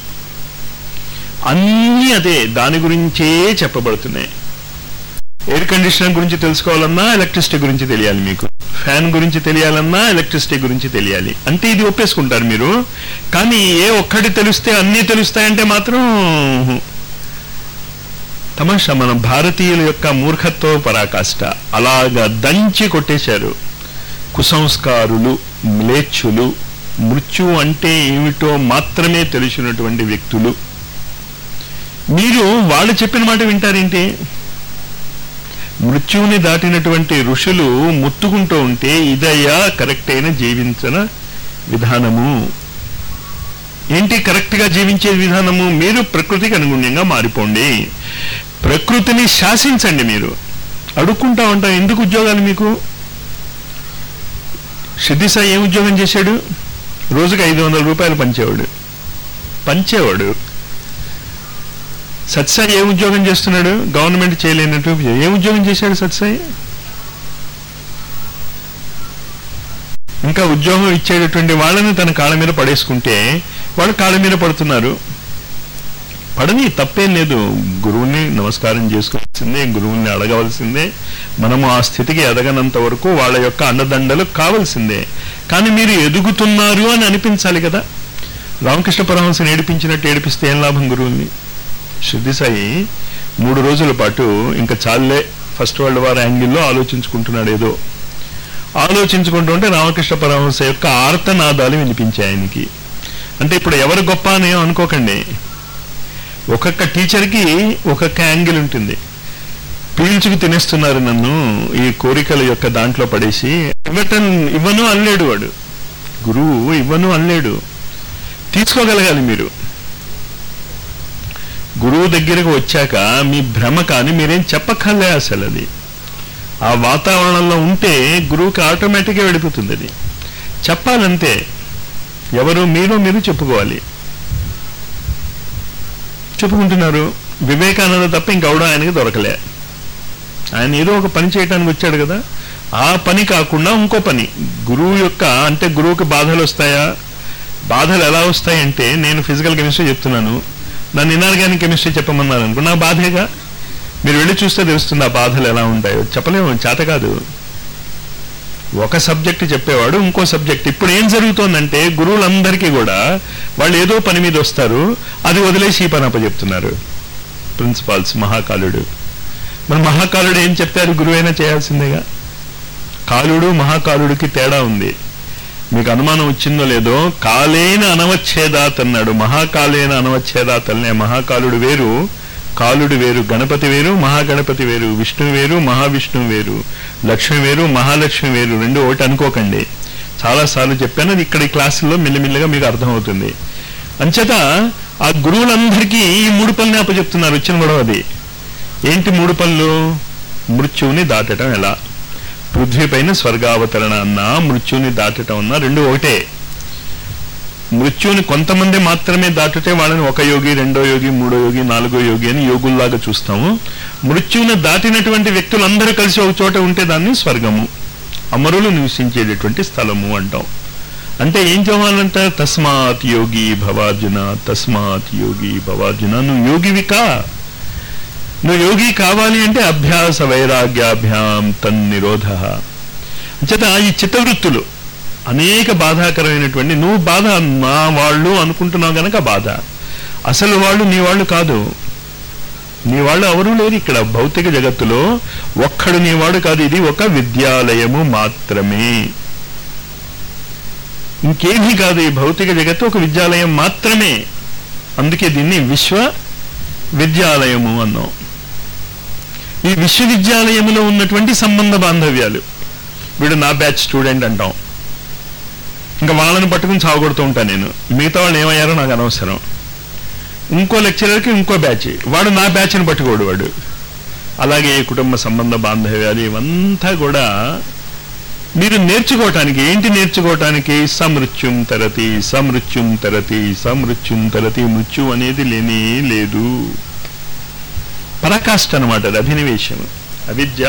అన్నీ అదే దాని గురించే చెప్పబడుతున్నాయి ఎయిర్ కండిషనర్ గురించి తెలుసుకోవాలన్నా ఎలక్ట్రిసిటీ గురించి తెలియాలి మీకు ఫ్యాన్ గురించి తెలియాలన్నా ఎలక్ట్రిసిటీ గురించి తెలియాలి అంటే ఇది ఒప్పేసుకుంటారు మీరు కానీ ఏ ఒక్కటి తెలిస్తే అన్నీ తెలుస్తాయంటే మాత్రం తమాషా మన భారతీయుల యొక్క మూర్ఖత్వ పరాకాష్ట అలాగా దంచి కొట్టేశారు కుసంస్కారులు మ్లేచ్ఛులు మృత్యు అంటే ఏమిటో మాత్రమే తెలిసినటువంటి వ్యక్తులు మీరు వాళ్ళు చెప్పిన మాట వింటారేంటి మృత్యువుని దాటినటువంటి ఋషులు ముత్తుకుంటూ ఉంటే ఇదయ్యా కరెక్ట్ అయిన జీవించిన విధానము ఏంటి కరెక్ట్ గా జీవించే విధానము మీరు ప్రకృతికి అనుగుణ్యంగా మారిపోండి ప్రకృతిని శాసించండి మీరు అడుక్కుంటా ఉంటాం ఎందుకు ఉద్యోగాలు మీకు సిద్ధిసా ఏం ఉద్యోగం చేశాడు రోజుకి ఐదు వందల రూపాయలు పంచేవాడు పంచేవాడు సత్సాయి ఏ ఉద్యోగం చేస్తున్నాడు గవర్నమెంట్ చేయలేనట్టు ఏ ఉద్యోగం చేశాడు సత్సాయి ఇంకా ఉద్యోగం ఇచ్చేటటువంటి వాళ్ళని తన కాళ్ళ మీద పడేసుకుంటే వాళ్ళు కాళ్ళ మీద పడుతున్నారు పడని తప్పేం లేదు గురువుని నమస్కారం చేసుకోవాల్సిందే గురువుని అడగవలసిందే మనము ఆ స్థితికి ఎదగనంత వరకు వాళ్ళ యొక్క అండదండలు కావాల్సిందే కానీ మీరు ఎదుగుతున్నారు అని అనిపించాలి కదా రామకృష్ణ పరమహంసని ఏడిపించినట్టు ఏడిపిస్తే ఏం లాభం గురువుని సిద్ధి సాయి మూడు రోజుల పాటు ఇంకా చాలే ఫస్ట్ వరల్డ్ వార్ యాంగిల్లో ఆలోచించుకుంటున్నాడు ఏదో ఆలోచించుకుంటుంటే రామకృష్ణ పరమహంస యొక్క ఆర్తనాదాలు వినిపించాయి ఆయనకి అంటే ఇప్పుడు ఎవరు గొప్ప అని ఏం అనుకోకండి ఒక్కొక్క టీచర్కి ఒక్కొక్క యాంగిల్ ఉంటుంది పీల్చుకు తినేస్తున్నారు నన్ను ఈ కోరికల యొక్క దాంట్లో పడేసి ఇవ్వటం ఇవ్వను అనలేడు వాడు గురువు ఇవ్వను అనలేడు తీసుకోగలగాలి మీరు గురువు దగ్గరకు వచ్చాక మీ భ్రమ కానీ మీరేం చెప్పక్కర్లే అసలు అది ఆ వాతావరణంలో ఉంటే గురువుకి ఆటోమేటిక్గా వెళ్ళిపోతుంది అది చెప్పాలంతే ఎవరు మీరు మీరు చెప్పుకోవాలి చెప్పుకుంటున్నారు వివేకానంద తప్ప ఇంకెవడో ఆయనకి దొరకలే ఆయన ఏదో ఒక పని చేయడానికి వచ్చాడు కదా ఆ పని కాకుండా ఇంకో పని గురువు యొక్క అంటే గురువుకి బాధలు వస్తాయా బాధలు ఎలా వస్తాయంటే నేను ఫిజికల్ కెమిస్ట్రీ చెప్తున్నాను నన్ను ఇనార్గానిక్ కెమిస్ట్రీ చెప్పమన్నారు అనుకో నా బాధేగా మీరు వెళ్ళి చూస్తే తెలుస్తుంది ఆ బాధలు ఎలా ఉంటాయో చెప్పలేము చేత కాదు ఒక సబ్జెక్ట్ చెప్పేవాడు ఇంకో సబ్జెక్ట్ ఇప్పుడు ఏం జరుగుతోందంటే గురువులందరికీ కూడా వాళ్ళు ఏదో పని మీద వస్తారు అది వదిలేసి ఈ పని అప్పచెప్తున్నారు ప్రిన్సిపాల్స్ మహాకాలుడు మరి మహాకాలుడు ఏం చెప్పారు గురువైనా చేయాల్సిందేగా కాలుడు మహాకాలుడికి తేడా ఉంది మీకు అనుమానం వచ్చిందో లేదో కాలేన అనవచ్ఛేదాత్ అన్నాడు మహాకాలేన అనవచ్ఛేదాత్ అనే మహాకాలుడు వేరు కాలుడు వేరు గణపతి వేరు మహాగణపతి వేరు విష్ణువు వేరు మహావిష్ణువు వేరు లక్ష్మి వేరు మహాలక్ష్మి వేరు రెండు ఒకటి అనుకోకండి చాలాసార్లు చెప్పాను అది ఇక్కడ ఈ క్లాసుల్లో మెల్లిమెల్లిగా మీకు అర్థమవుతుంది అంచేత ఆ గురువులందరికీ ఈ మూడు పనులు అప్పచెప్తున్నారు వచ్చిన గొడవ అది ఏంటి మూడు పనులు మృత్యువుని దాటడం ఎలా పృథ్వీ పైన స్వర్గావతరణ అన్నా మృత్యువుని దాటటం అన్నా రెండు ఒకటే మృత్యువుని కొంతమంది మాత్రమే దాటితే వాళ్ళని ఒక యోగి రెండో యోగి మూడో యోగి నాలుగో యోగి అని యోగుల్లాగా చూస్తాము మృత్యువుని దాటినటువంటి వ్యక్తులందరూ కలిసి ఒక చోట ఉంటే దాన్ని స్వర్గము అమరులు నివసించేటటువంటి స్థలము అంటాం అంటే ఏం చెప్పాలంట తస్మాత్ యోగి భవార్జున తస్మాత్ యోగి భవార్జున నువ్వు యోగివి కా నువ్వు యోగి కావాలి అంటే అభ్యాస వైరాగ్యాభ్యాం తన్నిరోధ అంచేత ఈ చిత్తవృత్తులు అనేక బాధాకరమైనటువంటి నువ్వు బాధ మా వాళ్ళు అనుకుంటున్నావు గనక బాధ అసలు వాళ్ళు నీ వాళ్ళు కాదు నీ వాళ్ళు ఎవరూ లేరు ఇక్కడ భౌతిక జగత్తులో ఒక్కడు నీ వాడు కాదు ఇది ఒక విద్యాలయము మాత్రమే ఇంకేమీ కాదు ఈ భౌతిక జగత్తు ఒక విద్యాలయం మాత్రమే అందుకే దీన్ని విశ్వ విద్యాలయము అన్నాం ఈ విశ్వవిద్యాలయములో ఉన్నటువంటి సంబంధ బాంధవ్యాలు వీడు నా బ్యాచ్ స్టూడెంట్ అంటాం ఇంకా వాళ్ళని పట్టుకుని చావగొడుతూ ఉంటాను నేను మిగతా వాళ్ళు ఏమయ్యారో నాకు అనవసరం ఇంకో లెక్చరర్కి ఇంకో బ్యాచ్ వాడు నా బ్యాచ్ని పట్టుకోడు వాడు అలాగే కుటుంబ సంబంధ బాంధవ్యాలు ఇవంతా కూడా మీరు నేర్చుకోవటానికి ఏంటి నేర్చుకోవటానికి సమృత్యుం తరతి సమృత్యుం తరతి సమృత్యుం తరతి మృత్యు అనేది లేని లేదు పరాకాష్ట అనమాట అది అభినివేశం అవిద్య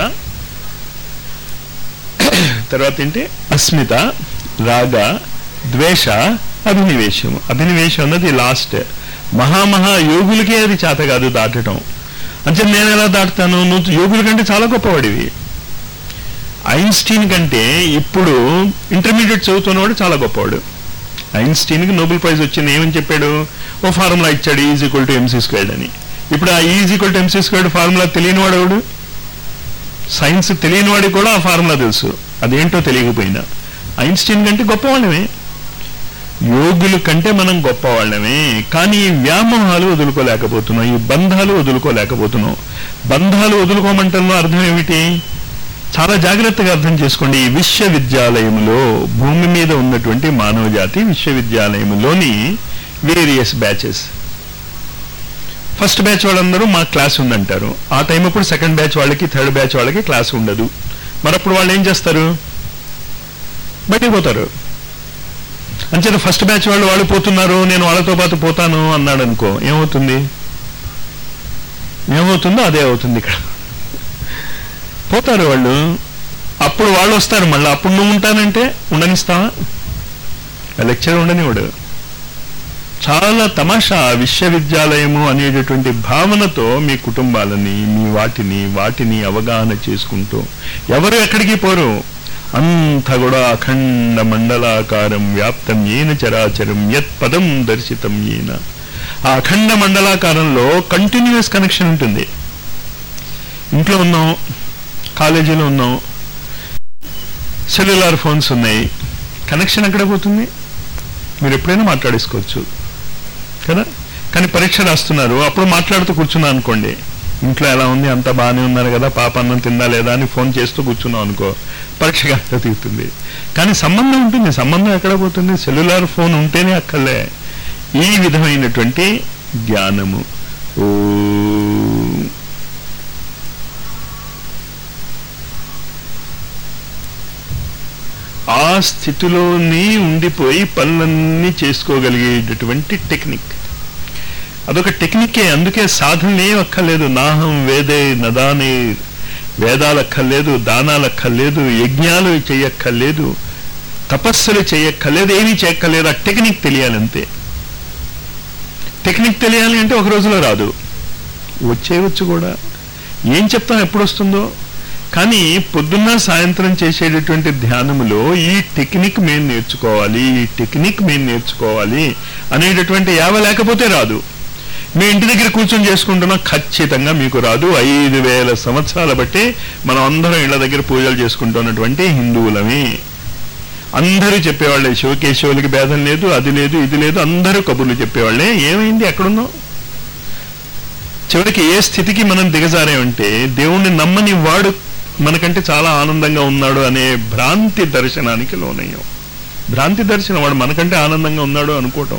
తర్వాత ఏంటి అస్మిత రాగ ద్వేష అభినివేశము అభినివేశం అన్నది లాస్ట్ మహామహా యోగులకే అది చేత కాదు దాటడం అంటే నేను ఎలా దాటుతాను నువ్వు యోగుల కంటే చాలా గొప్పవాడివి ఐన్స్టీన్ కంటే ఇప్పుడు ఇంటర్మీడియట్ చదువుతున్నవాడు చాలా గొప్పవాడు ఐన్స్టీన్కి నోబెల్ ప్రైజ్ వచ్చింది ఏమని చెప్పాడు ఓ ఫార్ములా ఇచ్చాడు is equal to MC squared అని ఇప్పుడు ఆ is equal to MC squared formula తెలియనివాడు ఎవడు సైన్స్ తెలియనివాడికి కూడా ఆ ఫార్ములా తెలుసు అదేంటో తెలియకపోయినా ఐన్స్టీన్ కంటే గొప్పవాళ్ళమే యోగుల కంటే మనం గొప్పవాళ్ళమే కానీ ఈ వ్యామోహాలు వదులుకోలేకపోతున్నాం ఈ బంధాలు వదులుకోలేకపోతున్నాం బంధాలు వదులుకోమంటంలో అర్థం ఏమిటి చాలా జాగ్రత్తగా అర్థం చేసుకోండి ఈ విశ్వవిద్యాలయంలో భూమి మీద ఉన్నటువంటి మానవ జాతి విశ్వవిద్యాలయంలోని వేరియస్ బ్యాచెస్ ఫస్ట్ బ్యాచ్ వాళ్ళందరూ మా క్లాస్ ఉందంటారు ఆ టైం అప్పుడు సెకండ్ బ్యాచ్ వాళ్ళకి థర్డ్ బ్యాచ్ వాళ్ళకి క్లాస్ ఉండదు మరి అప్పుడు వాళ్ళు ఏం చేస్తారు బయటికి పోతారు అంచేత ఫస్ట్ బ్యాచ్ వాళ్ళు వాళ్ళు పోతున్నారు నేను వాళ్ళతో పాటు పోతాను అన్నాడు అనుకో ఏమవుతుంది ఏమవుతుందో అదే అవుతుంది ఇక్కడ పోతారు వాళ్ళు అప్పుడు వాళ్ళు వస్తారు మళ్ళీ అప్పుడు నువ్వు ఉంటానంటే ఉండనిస్తావా లెక్చర్ ఉండనివాడు చాలా తమాషా విశ్వవిద్యాలయము అనేటటువంటి భావనతో మీ కుటుంబాలని మీ వాటిని వాటిని అవగాహన చేసుకుంటూ ఎవరు ఎక్కడికి పోరు అంతా కూడా అఖండ మండలాకారం వ్యాప్తం ఏన చరాచరం యత్ పదం దర్శితం ఏన ఆ అఖండ మండలాకారంలో కంటిన్యూస్ కనెక్షన్ ఉంటుంది ఇంట్లో ఉన్నాం కాలేజీలో ఉన్నాం సెల్యులార్ ఫోన్స్ ఉన్నాయి కనెక్షన్ ఎక్కడ పోతుంది మీరు ఎప్పుడైనా మాట్లాడేసుకోవచ్చు కదా కానీ పరీక్ష రాస్తున్నారు అప్పుడు మాట్లాడుతూ కూర్చున్నా అనుకోండి ఇంట్లో ఎలా ఉంది అంతా బాగానే ఉన్నారు కదా పాప అన్నం తిందా లేదా అని ఫోన్ చేస్తూ కూర్చున్నాం అనుకో పరీక్ష కాస్త తీరుతుంది కానీ సంబంధం ఉంటుంది సంబంధం ఎక్కడ పోతుంది సెల్యులార్ ఫోన్ ఉంటేనే అక్కర్లే ఈ విధమైనటువంటి జ్ఞానము ఓ ఆ స్థితిలోనే ఉండిపోయి పనులన్నీ చేసుకోగలిగేటటువంటి టెక్నిక్ అదొక టెక్నికే అందుకే సాధనలే అక్కర్లేదు నాహం వేదే నదానే వేదాలు అక్కర్లేదు దానాలు అక్కర్లేదు యజ్ఞాలు చేయక్కర్లేదు తపస్సులు చేయక్కర్లేదు ఏమీ చేయక్కర్లేదు ఆ టెక్నిక్ తెలియాలంతే టెక్నిక్ తెలియాలి అంటే ఒక రోజులో రాదు వచ్చేయవచ్చు కూడా ఏం చెప్తాం ఎప్పుడు వస్తుందో కానీ పొద్దున్న సాయంత్రం చేసేటటువంటి ధ్యానములో ఈ టెక్నిక్ మేము నేర్చుకోవాలి ఈ టెక్నిక్ మేము నేర్చుకోవాలి అనేటటువంటి యావ లేకపోతే రాదు మీ ఇంటి దగ్గర కూర్చొని చేసుకుంటున్నా ఖచ్చితంగా మీకు రాదు ఐదు వేల సంవత్సరాల బట్టి మనం అందరం ఇళ్ల దగ్గర పూజలు చేసుకుంటున్నటువంటి హిందువులమే అందరూ చెప్పేవాళ్ళే శివకేశవులకి భేదం లేదు అది లేదు ఇది లేదు అందరూ కబుర్లు చెప్పేవాళ్ళే ఏమైంది ఎక్కడున్నావు చివరికి ఏ స్థితికి మనం దిగజారామంటే దేవుణ్ణి నమ్మని వాడు మనకంటే చాలా ఆనందంగా ఉన్నాడు అనే భ్రాంతి దర్శనానికి లోనయ్యాం భ్రాంతి దర్శనం వాడు మనకంటే ఆనందంగా ఉన్నాడు అనుకోవటం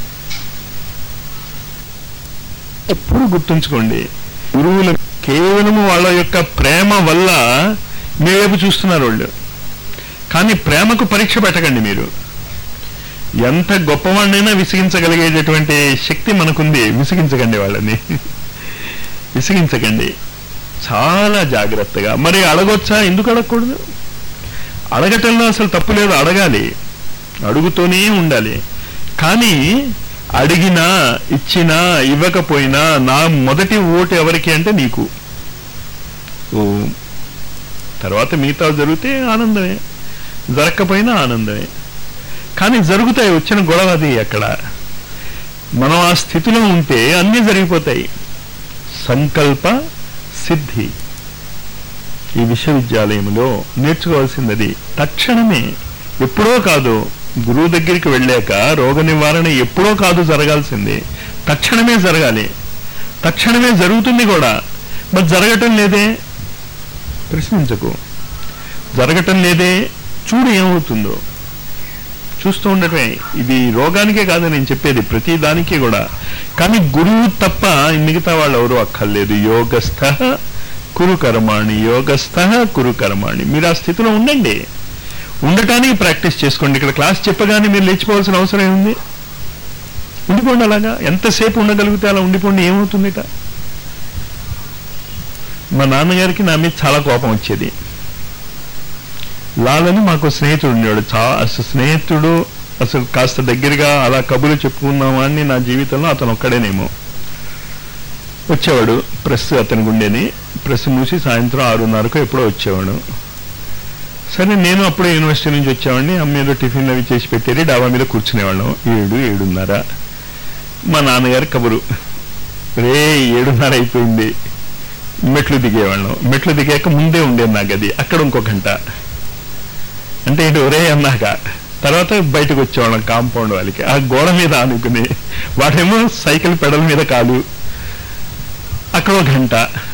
ఎప్పుడు గుర్తుంచుకోండి గురువులు కేవలము వాళ్ళ యొక్క ప్రేమ వల్ల మీ వైపు చూస్తున్నారు వాళ్ళు కానీ ప్రేమకు పరీక్ష పెట్టకండి మీరు ఎంత గొప్పవాడినైనా విసిగించగలిగేటటువంటి శక్తి మనకుంది విసిగించకండి వాళ్ళని విసిగించకండి చాలా జాగ్రత్తగా మరి అడగొచ్చా ఎందుకు అడగకూడదు అడగటంలో అసలు తప్పు లేదు అడగాలి అడుగుతూనే ఉండాలి కానీ అడిగినా ఇచ్చినా ఇవ్వకపోయినా నా మొదటి ఓటు ఎవరికి అంటే నీకు ఓ తర్వాత మిగతా జరిగితే ఆనందమే జరగకపోయినా ఆనందమే కానీ జరుగుతాయి వచ్చిన గొడవ అది అక్కడ మనం ఆ స్థితిలో ఉంటే అన్నీ జరిగిపోతాయి సంకల్ప సిద్ధి ఈ విశ్వవిద్యాలయంలో నేర్చుకోవాల్సింది అది తక్షణమే ఎప్పుడో కాదు గురువు దగ్గరికి వెళ్ళాక రోగ నివారణ ఎప్పుడో కాదు జరగాల్సింది తక్షణమే జరగాలి తక్షణమే జరుగుతుంది కూడా మరి జరగటం లేదే ప్రశ్నించకు జరగటం లేదే చూడు ఏమవుతుందో చూస్తూ ఉండటమే ఇది రోగానికే కాదు నేను చెప్పేది ప్రతి దానికి కూడా కానీ గురువు తప్ప మిగతా వాళ్ళు ఎవరు అక్కర్లేదు యోగస్థ కురు కర్మాణి యోగస్థ కురు కర్మాణి మీరు ఆ స్థితిలో ఉండండి ఉండటానికి ప్రాక్టీస్ చేసుకోండి ఇక్కడ క్లాస్ చెప్పగానే మీరు లేచిపోవాల్సిన అవసరం ఏముంది ఉండిపోండి అలాగా ఎంతసేపు ఉండగలిగితే అలా ఉండిపోండి ఏమవుతుందిట మా నాన్నగారికి నా మీద చాలా కోపం వచ్చేది లాలని మాకు స్నేహితుడు ఉండేవాడు చా అసలు స్నేహితుడు అసలు కాస్త దగ్గరగా అలా కబుర్లు చెప్పుకున్నామా అని నా జీవితంలో అతను ఒక్కడేనేమో వచ్చేవాడు ప్రెస్ అతని గుండెని ప్రెస్ మూసి సాయంత్రం ఆరున్నరకు ఎప్పుడో వచ్చేవాడు సరే నేను అప్పుడే యూనివర్సిటీ నుంచి వచ్చేవాడిని అమ్మ ఏదో టిఫిన్ అవి చేసి పెట్టేది డాబా మీద కూర్చునేవాళ్ళం ఏడు ఏడున్నర మా నాన్నగారి కబురు రే ఏడున్నర అయిపోయింది మెట్లు దిగేవాళ్ళం మెట్లు దిగాక ముందే ఉండేది నా గది అక్కడ ఇంకో గంట అంటే ఇటు ఒరే అన్నాక తర్వాత బయటకు వచ్చేవాళ్ళం కాంపౌండ్ వాళ్ళకి ఆ గోడ మీద ఆనుకుని వాడేమో సైకిల్ పెడల మీద కాలు అక్కడ ఒక గంట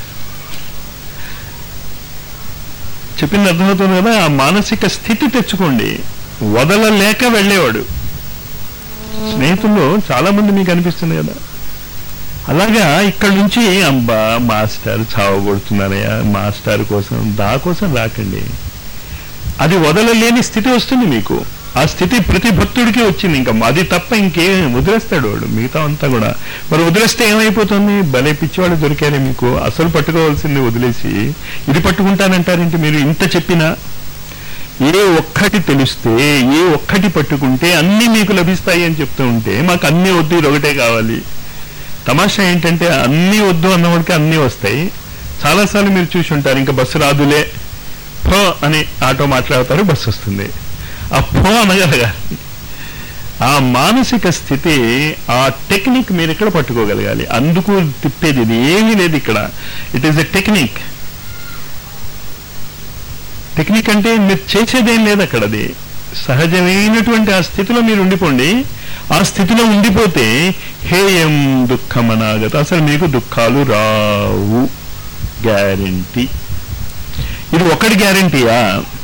చెప్పింది అర్థమవుతుంది కదా ఆ మానసిక స్థితి తెచ్చుకోండి వదలలేక వెళ్ళేవాడు స్నేహితుల్లో చాలా మంది మీకు అనిపిస్తుంది కదా అలాగా ఇక్కడ నుంచి అబ్బా మాస్టర్ చావగొడుతున్నారయ్యా మాస్టర్ కోసం దా కోసం రాకండి అది వదలలేని స్థితి వస్తుంది మీకు ఆ స్థితి ప్రతి భక్తుడికి వచ్చింది ఇంకా అది తప్ప ఇంకేం వదిలేస్తాడు వాడు మిగతా అంతా కూడా మరి వదిలేస్తే ఏమైపోతుంది భలే పిచ్చివాడు దొరికారే మీకు అసలు పట్టుకోవాల్సింది వదిలేసి ఇది పట్టుకుంటానంటారేంటి మీరు ఇంత చెప్పినా ఏ ఒక్కటి తెలిస్తే ఏ ఒక్కటి పట్టుకుంటే అన్నీ మీకు లభిస్తాయి అని చెప్తూ ఉంటే మాకు అన్నీ వద్దు ఇది ఒకటే కావాలి తమాషా ఏంటంటే అన్నీ వద్దు అన్నవాడికి అన్నీ వస్తాయి చాలాసార్లు మీరు చూసి ఉంటారు ఇంకా బస్సు రాదులే ఫో అని ఆటో మాట్లాడతారు బస్సు వస్తుంది ఆ ఫో అనగలగాలి ఆ మానసిక స్థితి ఆ టెక్నిక్ మీరు ఇక్కడ పట్టుకోగలగాలి అందుకు తిప్పేది ఇది ఏమీ లేదు ఇక్కడ it is a technique technique అంటే మీరు చేసేదేం లేదు అక్కడ అది సహజమైనటువంటి ఆ స్థితిలో మీరు ఉండిపోండి ఆ స్థితిలో ఉండిపోతే హేయం దుఃఖం అనాగత అసలు మీకు దుఃఖాలు రావు గ్యారంటీ ఇది ఒకటి గ్యారంటీయా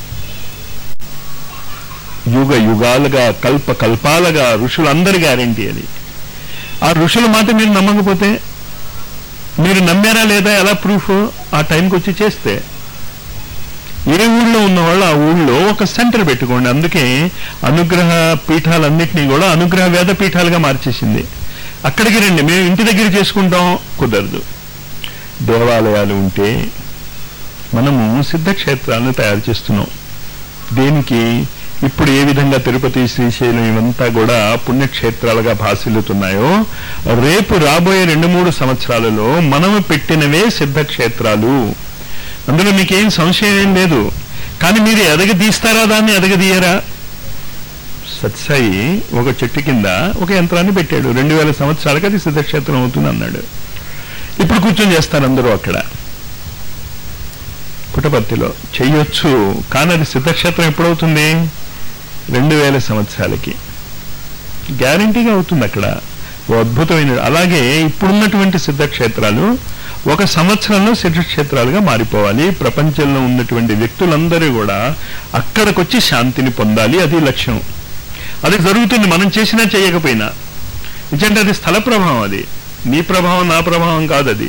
యుగ యుగాలుగా కల్ప కల్పాలుగా ఋషులందరి గ్యారంటీ అది ఆ ఋషుల మాట మీరు నమ్మకపోతే మీరు నమ్మారా లేదా ఎలా ప్రూఫ్ ఆ టైంకి వచ్చి చేస్తే ఏ ఊళ్ళో ఉన్న వాళ్ళు ఆ ఊళ్ళో ఒక సెంటర్ పెట్టుకోండి అందుకే అనుగ్రహ పీఠాలన్నింటినీ కూడా అనుగ్రహ వేద పీఠాలుగా మార్చేసింది అక్కడికి రండి మేము ఇంటి దగ్గర చేసుకుంటాం కుదరదు దేవాలయాలు ఉంటే మనము సిద్ధక్షేత్రాలను తయారు చేస్తున్నాం దేనికి ఇప్పుడు ఏ విధంగా తిరుపతి శ్రీశైలం ఇవంతా కూడా పుణ్యక్షేత్రాలుగా భాసిల్లుతున్నాయో రేపు రాబోయే రెండు మూడు సంవత్సరాలలో మనము పెట్టినవే సిద్ధక్షేత్రాలు అందులో మీకేం సంశయం ఏం లేదు కానీ మీరు ఎదగదీస్తారా దాన్ని ఎదగదీయరా సత్సాయి ఒక చెట్టు కింద ఒక యంత్రాన్ని పెట్టాడు రెండు వేల సంవత్సరాలకి అది సిద్ధక్షేత్రం అవుతుంది అన్నాడు ఇప్పుడు కూర్చొని చేస్తారు అందరూ అక్కడ పుట్టపర్తిలో చెయ్యొచ్చు కానీ అది సిద్ధక్షేత్రం ఎప్పుడవుతుంది రెండు వేల సంవత్సరాలకి గ్యారంటీగా అవుతుంది అక్కడ ఓ అద్భుతమైన అలాగే ఇప్పుడున్నటువంటి సిద్ధక్షేత్రాలు ఒక సంవత్సరంలో సిద్ధక్షేత్రాలుగా మారిపోవాలి ప్రపంచంలో ఉన్నటువంటి వ్యక్తులందరూ కూడా అక్కడికొచ్చి శాంతిని పొందాలి అది లక్ష్యం అది జరుగుతుంది మనం చేసినా చేయకపోయినా ఎందుకంటే అది స్థల ప్రభావం అది నీ ప్రభావం నా ప్రభావం కాదు అది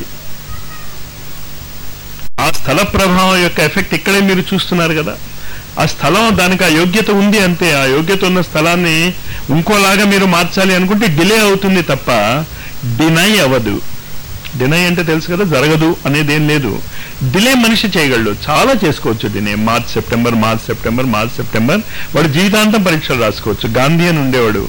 ఆ స్థల ప్రభావం యొక్క ఎఫెక్ట్ ఇక్కడే మీరు చూస్తున్నారు కదా ఆ స్థలం దానికి ఆ యోగ్యత ఉంది అంతే ఆ యోగ్యత ఉన్న స్థలాన్ని ఇంకోలాగా మీరు మార్చాలి అనుకుంటే డిలే అవుతుంది తప్ప డినై అవ్వదు డినై అంటే తెలుసు కదా జరగదు అనేది ఏం లేదు డిలే మనిషి చేయగలడు చాలా చేసుకోవచ్చు డినే March September March September March September వాడు జీవితాంతం పరీక్షలు రాసుకోవచ్చు గాంధీ అని ఉండేవాడు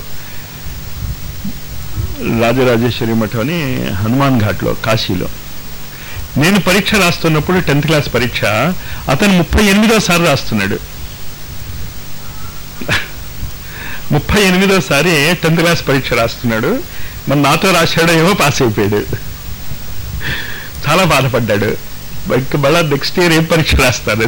రాజరాజేశ్వరి మఠం అని హనుమాన్ ఘాట్లో కాశీలో నేను పరీక్ష రాస్తున్నప్పుడు టెన్త్ క్లాస్ పరీక్ష అతను ముప్పై ఎనిమిదో సారి రాస్తున్నాడు ముప్పై ఎనిమిదో సారి టెన్త్ క్లాస్ పరీక్ష రాస్తున్నాడు మరి నాతో రాశాడో ఏమో పాస్ అయిపోయాడు చాలా బాధపడ్డాడు ఇంకా మళ్ళా నెక్స్ట్ ఇయర్ ఏం పరీక్ష రాస్తారు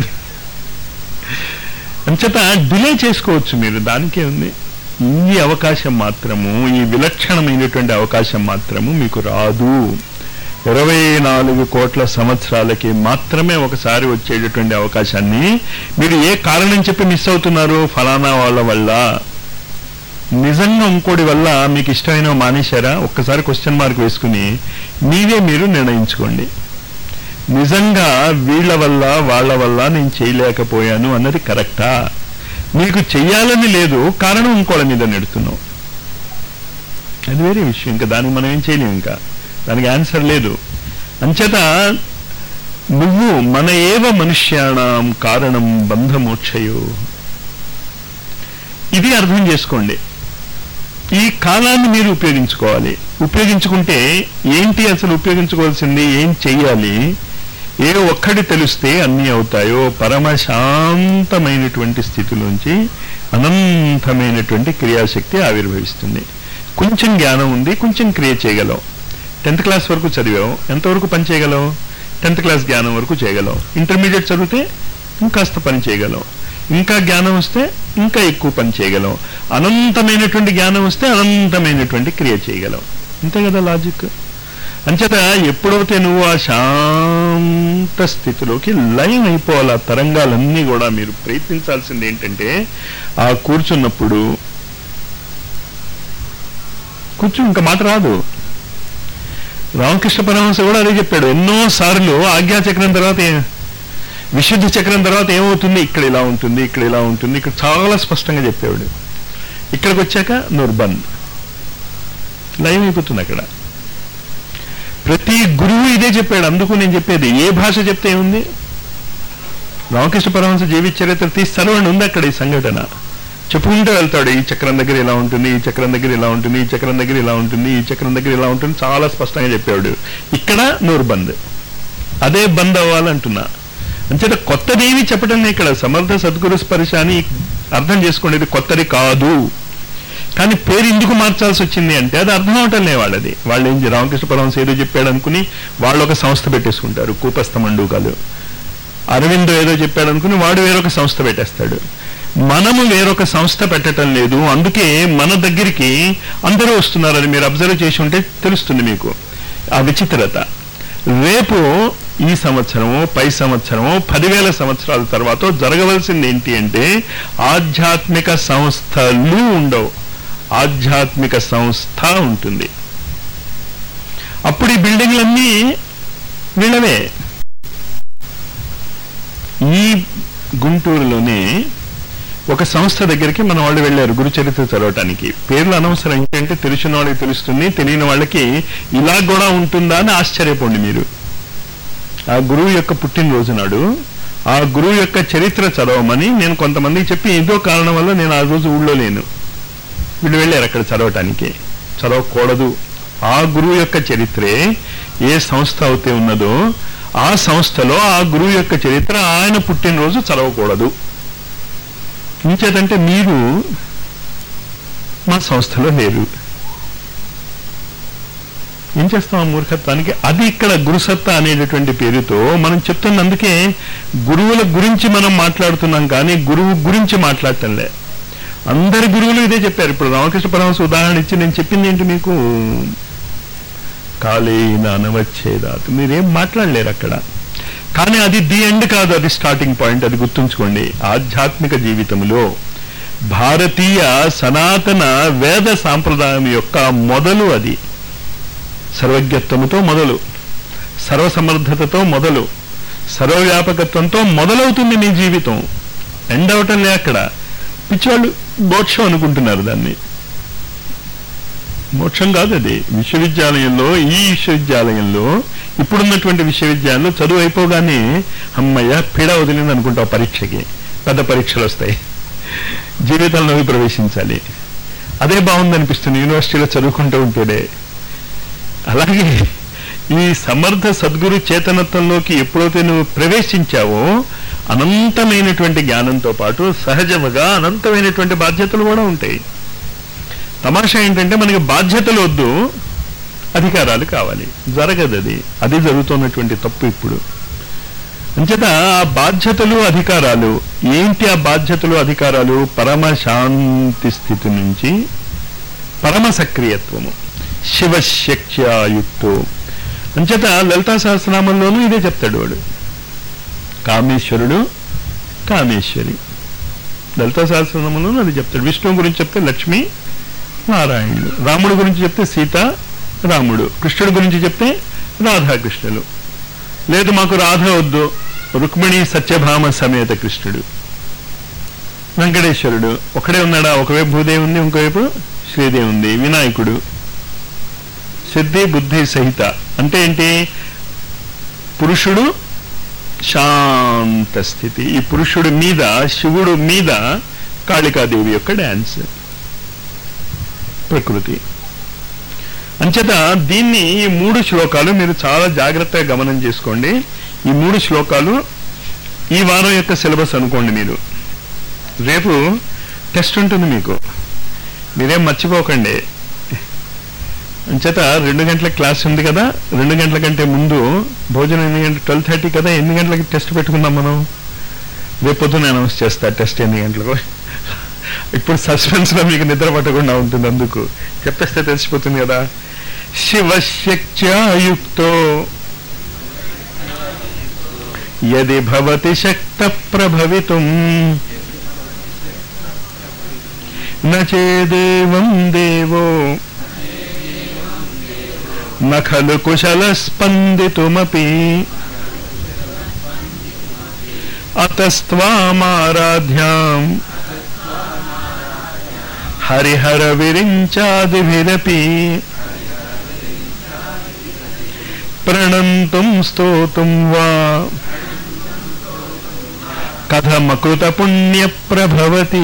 అంచేత డిలే చేసుకోవచ్చు మీరు దానికే ఉంది ఈ అవకాశం మాత్రము ఈ విలక్షణమైనటువంటి అవకాశం మాత్రము మీకు రాదు ఇరవై నాలుగు కోట్ల సంవత్సరాలకి మాత్రమే ఒకసారి వచ్చేటటువంటి అవకాశాన్ని మీరు ఏ కారణం చెప్పి మిస్ అవుతున్నారు ఫలానా వాళ్ళ వల్ల నిజంగా ఇంకోటి వల్ల మీకు ఇష్టమైన మానేశారా ఒక్కసారి క్వశ్చన్ మార్క్ వేసుకుని మీరే మీరు నిర్ణయించుకోండి నిజంగా వీళ్ళ వల్ల వాళ్ళ వల్ల నేను చేయలేకపోయాను అన్నది కరెక్టా మీకు చెయ్యాలని లేదు కారణం ఇంకోళ్ళ మీద నెడుతున్నావు అది వేరే విషయం ఇంకా దానికి మనం ఏం చేయలేము ఇంకా దానికి ఆన్సర్ లేదు అంచేత నువ్వు మన ఏవ మనుష్యాణం కారణం బంధమోక్షయో ఇది అర్థం చేసుకోండి ఈ కాలాన్ని మీరు ఉపయోగించుకోవాలి ఉపయోగించుకుంటే ఏంటి అసలు ఉపయోగించుకోవాల్సింది ఏం చెయ్యాలి ఏ ఒక్కటి తెలిస్తే అన్నీ అవుతాయో పరమశాంతమైనటువంటి స్థితిలోంచి అనంతమైనటువంటి క్రియాశక్తి ఆవిర్భవిస్తుంది కొంచెం జ్ఞానం ఉంది కొంచెం క్రియ చేయగలవు టెన్త్ క్లాస్ వరకు చదివావు ఎంతవరకు పని చేయగలవు టెన్త్ క్లాస్ జ్ఞానం వరకు చేయగలవు ఇంటర్మీడియట్ చదివితే ఇంకాస్త పని చేయగలవు ఇంకా జ్ఞానం వస్తే ఇంకా ఎక్కువ పని చేయగలవు అనంతమైనటువంటి జ్ఞానం వస్తే అనంతమైనటువంటి క్రియ చేయగలవు అంతే కదా లాజిక్ అంచేత ఎప్పుడైతే నువ్వు ఆ శాంత స్థితిలోకి లయం అయిపోవాలి ఆ తరంగాలన్నీ కూడా మీరు ప్రయత్నించాల్సింది ఏంటంటే ఆ కూర్చున్నప్పుడు కూర్చో ఇంకా మాట రాదు రామకృష్ణ పరమహంస కూడా అదే చెప్పాడు ఎన్నో సార్లు ఆజ్ఞా చక్రం తర్వాత ఏ- విశుద్ధ చక్రం తర్వాత ఏమవుతుంది ఇక్కడ ఇలా ఉంటుంది ఇక్కడ ఇలా ఉంటుంది ఇక్కడ చాలా స్పష్టంగా చెప్పేవాడు ఇక్కడికి వచ్చాక నుర్బంద్ లయం అయిపోతుంది అక్కడ ప్రతి గురువు ఇదే చెప్పాడు అందుకు నేను చెప్పేది ఏ భాష చెప్తే ఏముంది రామకృష్ణ పరమహంస జీవిత చరిత్ర తీసి చదవండి ఉంది అక్కడ ఈ సంఘటన చెప్పుకుంటూ వెళ్తాడు ఈ చక్రం దగ్గర ఇలా ఉంటుంది ఈ చక్రం దగ్గర ఇలా ఉంటుంది ఈ చక్రం దగ్గర ఇలా ఉంటుంది ఈ చక్రం దగ్గర ఇలా ఉంటుంది చాలా స్పష్టంగా చెప్పాడు ఇక్కడ నూరు బంద్ అదే బంద్ అవ్వాలంటున్నా అంచేత కొత్తదేమి చెప్పడం లేదు ఇక్కడ సమర్థ సద్గురు స్పర్శ అని అర్థం చేసుకోండి ఇది కొత్తది కాదు కానీ పేరు ఎందుకు మార్చాల్సి వచ్చింది అంటే అది అర్థం అవటం లే వాళ్ళది వాళ్ళు ఏం చే- రామకృష్ణ పరమహంస ఏదో చెప్పాడు అనుకుని వాళ్ళు ఒక సంస్థ పెట్టేసుకుంటారు కూపస్థ మండూకాలు అరవింద్ ఏదో చెప్పాడు అనుకుని వాడు వేరొక సంస్థ పెట్టేస్తాడు మనము వేరొక సంస్థ పెట్టడం లేదు అందుకే మన దగ్గరికి అందరూ వస్తున్నారు అది మీరు అబ్జర్వ్ చేసి ఉంటే తెలుస్తుంది మీకు ఆ విచిత్రత రేపు ఈ సంవత్సరము పై సంవత్సరము పదివేల సంవత్సరాల తర్వాత జరగవలసింది ఏంటి అంటే ఆధ్యాత్మిక సంస్థలు ఉండవు ఆధ్యాత్మిక సంస్థ ఉంటుంది అప్పుడు ఈ బిల్డింగ్లన్నీ వీళ్ళవే ఈ గుంటూరులోనే ఒక సంస్థ దగ్గరికి మన వాళ్ళు వెళ్ళారు గురు చరిత్ర చదవటానికి పేర్లు అనవసరం ఏంటంటే తెలిసిన వాళ్ళకి తెలుస్తుంది తెలియని వాళ్ళకి ఇలా కూడా ఉంటుందా అని ఆశ్చర్యపోండి మీరు ఆ గురువు యొక్క పుట్టినరోజు నాడు ఆ గురువు యొక్క చరిత్ర చదవమని నేను కొంతమందికి చెప్పి ఏదో కారణం వల్ల నేను ఆ రోజు ఊళ్ళో లేను వీళ్ళు వెళ్ళారు అక్కడ చదవటానికి చదవకూడదు ఆ గురువు యొక్క చరిత్రే ఏ సంస్థ అయితే ఉన్నదో ఆ సంస్థలో ఆ గురువు యొక్క చరిత్ర ఆయన పుట్టినరోజు చదవకూడదు ఇంచేతంటే మీరు మా సంస్థలో లేరు ఏం చేస్తాం ఆ మూర్ఖత్వానికి అది ఇక్కడ గురుసత్తా అనేటటువంటి పేరుతో మనం చెప్తున్నందుకే గురువుల గురించి మనం మాట్లాడుతున్నాం కానీ గురువు గురించి మాట్లాడటంలే అందరి గురువులు ఇదే చెప్పారు ఇప్పుడు రామకృష్ణ పరమహంస ఉదాహరణ ఇచ్చి నేను చెప్పింది ఏంటి మీకు కాళీ నానవచ్చేదాత్ మీరేం మాట్లాడలేరు అక్కడ కానీ అది ది ఎండ్ కాదు అది స్టార్టింగ్ పాయింట్ అది గుర్తుంచుకోండి ఆధ్యాత్మిక జీవితంలో భారతీయ సనాతన వేద సాంప్రదాయం యొక్క మొదలు అది సర్వజ్ఞత్వముతో మొదలు సర్వసమర్థతతో మొదలు సర్వవ్యాపకత్వంతో మొదలవుతుంది మీ జీవితం ఎండ్ అవటం లే అక్కడ పిచ్చివాళ్ళు మోక్షం అనుకుంటున్నారు దాన్ని మోక్షం కాదు అది విశ్వవిద్యాలయంలో ఈ విశ్వవిద్యాలయంలో ఇప్పుడున్నటువంటి విశ్వవిద్యాలయంలో చదువు అయిపోగానే అమ్మయ్య పీడ వదిలింది అనుకుంటావు పరీక్షకి పెద్ద పరీక్షలు వస్తాయి జీవితంలోకి ప్రవేశించాలి అదే బాగుందనిపిస్తుంది యూనివర్సిటీలో చదువుకుంటూ ఉంటేనే అలాగే ఈ సమర్థ సద్గురు చేతనత్వంలోకి ఎప్పుడైతే నువ్వు ప్రవేశించావో అనంతమైనటువంటి జ్ఞానంతో పాటు సహజముగా అనంతమైనటువంటి బాధ్యతలు కూడా ఉంటాయి తమాషా ఏంటంటే మనకి బాధ్యతలు వద్దు అధికారాలు కావాలి జరగదు అది అది జరుగుతున్నటువంటి తప్పు ఇప్పుడు అంచేత ఆ బాధ్యతలు అధికారాలు ఏంటి ఆ బాధ్యతలు అధికారాలు పరమ శాంతి స్థితి నుంచి పరమ సక్రియత్వము శివశక్త్యాయుక్తో అంచేత లలితా సహస్రనామంలోనూ ఇదే చెప్తాడు వాడు కామేశ్వరుడు కామేశ్వరి లలితా సహస్రనామంలోనూ అది చెప్తాడు విష్ణువు గురించి చెప్తే లక్ష్మి నారాయణుడు రాముడు గురించి చెప్తే సీత రాముడు కృష్ణుడు గురించి చెప్తే రాధాకృష్ణులు లేదు మాకు రాధ వద్దు రుక్మిణి సత్యభామ సమేత కృష్ణుడు వెంకటేశ్వరుడు ఒకడే ఉన్నాడా ఒకవైపు భూదేవి ఉంది ఇంకోవైపు శ్రీదేవి ఉంది వినాయకుడు సిద్ధి బుద్ధి సహిత అంటే ఏంటి పురుషుడు శాంత స్థితి ఈ పురుషుడు మీద శివుడు మీద కాళికాదేవి యొక్క డ్యాన్స్ ప్రకృతి అంచేత దీన్ని ఈ మూడు శ్లోకాలు మీరు చాలా జాగ్రత్తగా గమనం చేసుకోండి ఈ మూడు శ్లోకాలు ఈ వారం యొక్క సిలబస్ అనుకోండి మీరు రేపు టెస్ట్ ఉంటుంది మీకు మీరేం మర్చిపోకండి అంచేత రెండు గంటల క్లాస్ ఉంది కదా రెండు గంటల కంటే ముందు భోజనం ఎన్ని గంటల ట్వెల్వ్ థర్టీ కదా ఎన్ని గంటలకి టెస్ట్ పెట్టుకుందాం మనం రేపు పొద్దున అనౌన్స్ చేస్తా టెస్ట్ ఎన్ని గంటలకు ఇప్పుడు సస్పెన్స్ లో మీకు నిద్ర పట్టకుండా ఉంటుంది అందుకు చెప్పేస్తే తెలిసిపోతుంది కదా శివశక్త్యాయుక్తో యది భవతి శక్త ప్రభవితుం నేదేవం దేవో నఖలు కుశల స్పందితుమపి అతస్త్వామారాధ్యాం హరిహర విరించాదిభిరపి ప్రణంతుం స్తోతుం వా కథమకృత పుణ్య ప్రభవతి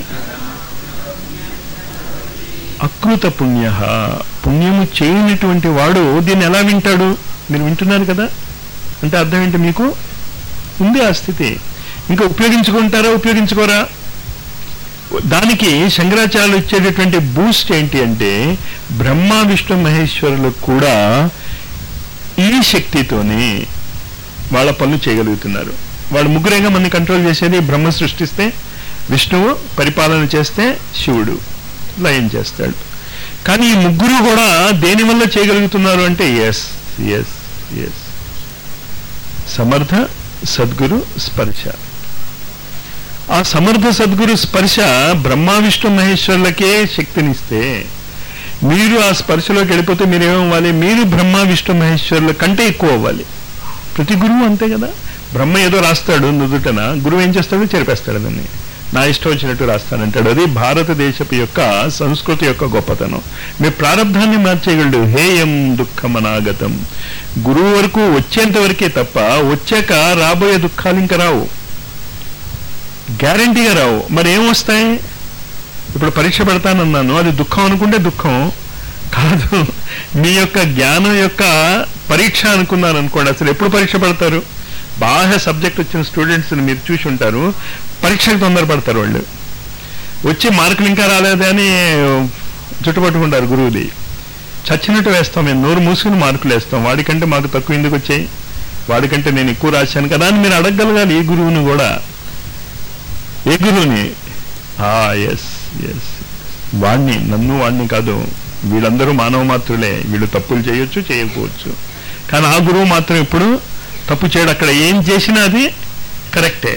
అకృత పుణ్య పుణ్యము చేయనటువంటి వాడు దీన్ని ఎలా వింటాడు మీరు వింటున్నారు కదా అంటే అర్థం ఏంటి మీకు ఉంది ఆ స్థితి ఇంకా ఉపయోగించుకుంటారా ఉపయోగించుకోరా దానికి శంకరాచార్యులు ఇచ్చేటటువంటి బూస్ట్ ఏంటి అంటే బ్రహ్మ విష్ణు మహేశ్వరులకు కూడా ఈ శక్తితోనే వాళ్ళ పనులు చేయగలుగుతున్నారు వాళ్ళు ముగ్గురేగా మనని కంట్రోల్ చేసేది బ్రహ్మ సృష్టిస్తే విష్ణువు పరిపాలన చేస్తే శివుడు లయం చేస్తాడు కానీ ఈ ముగ్గురు కూడా దేని వల్ల చేయగలుగుతున్నారు అంటే ఎస్ ఎస్ ఎస్ సమర్థ సద్గురు స్పర్శ ఆ సమర్థ సద్గురు స్పర్శ బ్రహ్మ విష్ణు మహేశ్వరులకే శక్తినిస్తే మీరు ఆ స్పర్శలోకి వెళ్ళిపోతే మీరేమవ్వాలి మీరు బ్రహ్మ విష్ణు మహేశ్వరుల కంటే ఎక్కువ అవ్వాలి ప్రతి గురువు అంతే కదా బ్రహ్మ ఏదో రాస్తాడు నుదుటన గురువు ఏం చేస్తాడు చెరిపేస్తాడు దాన్ని నా ఇష్టం వచ్చినట్టు రాస్తానంటాడు అది భారతదేశపు యొక్క సంస్కృతి యొక్క గొప్పతనం మీ ప్రారంధాన్ని మార్చేయగలడు హేయం దుఃఖమనాగతం గురువు వరకు వచ్చేంత వరకే తప్ప వచ్చాక రాబోయే దుఃఖాలు ఇంకా రావు గ్యారంటీగా రావు మరి ఏం వస్తాయి ఇప్పుడు పరీక్ష పెడతానన్నాను అది దుఃఖం అనుకుంటే దుఃఖం కాదు మీ యొక్క జ్ఞానం యొక్క పరీక్ష అనుకున్నాను అనుకోండి అసలు ఎప్పుడు పరీక్ష పెడతారు బాగా సబ్జెక్ట్ వచ్చిన స్టూడెంట్స్ని మీరు చూసి ఉంటారు పరీక్షకు తొందరపడతారు వాళ్ళు వచ్చి మార్కులు ఇంకా రాలేదే అని చుట్టుపట్టుకుంటారు గురువుది చచ్చినట్టు వేస్తాం మేము నోరు మూసుకుని మార్కులు వేస్తాం వాడికంటే మాకు తక్కువ ఎందుకు వచ్చాయి వాడికంటే నేను ఎక్కువ రాశాను కదా అని మీరు అడగగలగాలి ఏ గురువుని కూడా ఏ గురువుని ఎస్ ఎస్ వాణ్ణి నన్ను వాణ్ణి కాదు వీళ్ళందరూ మానవ మాత్రులే వీళ్ళు తప్పులు చేయొచ్చు చేయకపోవచ్చు కానీ ఆ గురువు మాత్రం ఇప్పుడు తప్పు చేయడు అక్కడ ఏం చేసినా అది కరెక్టే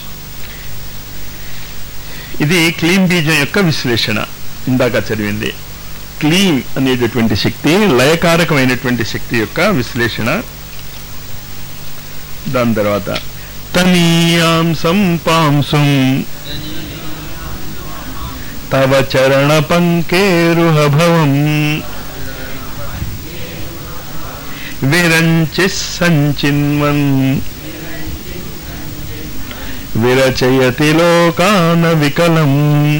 ఇది క్లీన్ బీజం యొక్క విశ్లేషణ ఇందాక చదివింది క్లీన్ అనేటటువంటి శక్తి లయకారకమైనటువంటి శక్తి యొక్క విశ్లేషణ దాని తర్వాత తనీయాంసం పాంసం తవ చరణ పంకేరుహభవం విరంచి సంచిన్వన్ విరచయతి లోకాన వికలం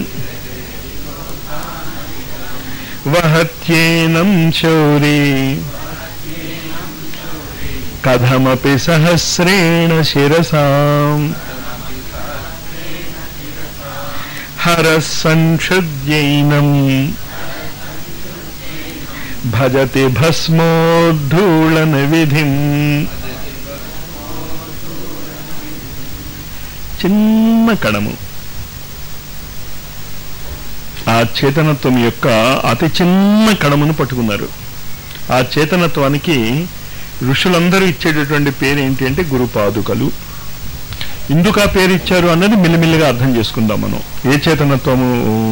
వహత్యేనం శౌరీ కథమపి సహస్రేణ శిరసాం హర సంక్షుద్యైనం భజతి భస్మోద్ధూళన విధిం చిన్న కణము ఆ చేతనత్వం యొక్క అతి చిన్న కణమును పట్టుకున్నారు ఆ చేతనత్వానికి ఋషులందరూ ఇచ్చేటటువంటి పేరు ఏంటి అంటే గురుపాదుకలు ఎందుకు ఆ పేరు ఇచ్చారు అన్నది మిల్లిమిల్లిగా అర్థం చేసుకుందాం మనం ఏ చేతనత్వము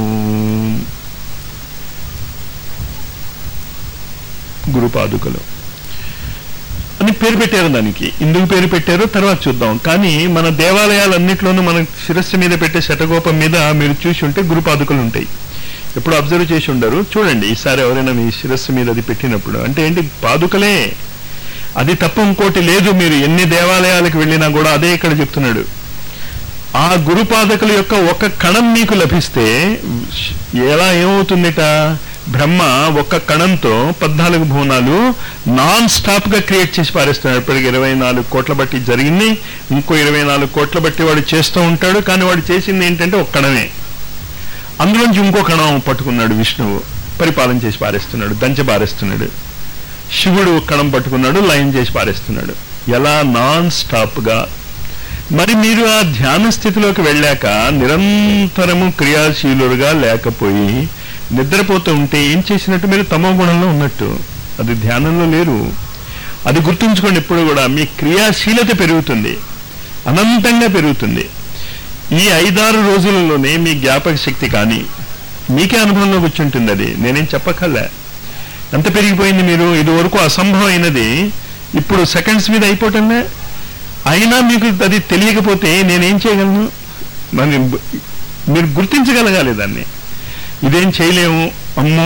గురుపాదుకలు అని పేరు పెట్టారు దానికి ఎందుకు పేరు పెట్టారో తర్వాత చూద్దాం కానీ మన దేవాలయాలన్నింటిలోనూ మన శిరస్సు మీద పెట్టే శటగోపం మీద మీరు చూసి ఉంటే గురుపాదుకలు ఉంటాయి ఎప్పుడు అబ్జర్వ్ చేసి ఉండరు చూడండి ఈసారి ఎవరైనా మీ శిరస్సు మీద అది పెట్టినప్పుడు అంటే ఏంటి పాదుకలే అది తప్ప ఇంకోటి లేదు మీరు ఎన్ని దేవాలయాలకు వెళ్ళినా కూడా అదే ఇక్కడ చెప్తున్నాడు ఆ గురుపాదకుల యొక్క ఒక కణం మీకు లభిస్తే ఎలా ఏమవుతుందిట బ్రహ్మ ఒక్క కణంతో పద్నాలుగు భువనాలు నాన్ స్టాప్ గా క్రియేట్ చేసి పారేస్తున్నాడు ఇప్పటికి ఇరవై నాలుగు కోట్ల బట్టి జరిగింది ఇంకో ఇరవై నాలుగు కోట్ల బట్టి వాడు చేస్తూ ఉంటాడు కానీ వాడు చేసింది ఏంటంటే ఒక కణమే అందులోంచి ఇంకో కణం పట్టుకున్నాడు విష్ణువు పరిపాలన చేసి పారేస్తున్నాడు దంచి పారేస్తున్నాడు శివుడు కణం పట్టుకున్నాడు లయం చేసి పారేస్తున్నాడు ఎలా నాన్ స్టాప్ గా మరి మీరు ఆ ధ్యాన స్థితిలోకి వెళ్ళాక నిరంతరము క్రియాశీలుగా లేకపోయి నిద్రపోతూ ఉంటే ఏం చేసినట్టు మీరు తమో గుణంలో ఉన్నట్టు అది ధ్యానంలో లేరు అది గుర్తుంచుకోండి ఇప్పుడు కూడా మీ క్రియాశీలత పెరుగుతుంది అనంతంగా పెరుగుతుంది ఈ ఐదారు రోజులలోనే మీ జ్ఞాపక శక్తి కానీ మీకే అనుభవంలోకి వచ్చి ఉంటుంది అది నేనేం చెప్పక్కర్లే ఎంత పెరిగిపోయింది మీరు ఇది వరకు అసంభవమైనది ఇప్పుడు సెకండ్స్ మీద అయిపోవటంలే అయినా మీకు అది తెలియకపోతే నేనేం చేయగలను మరి మీరు గుర్తించగలగాలి దాన్ని ఇదేం చేయలేము అమ్మో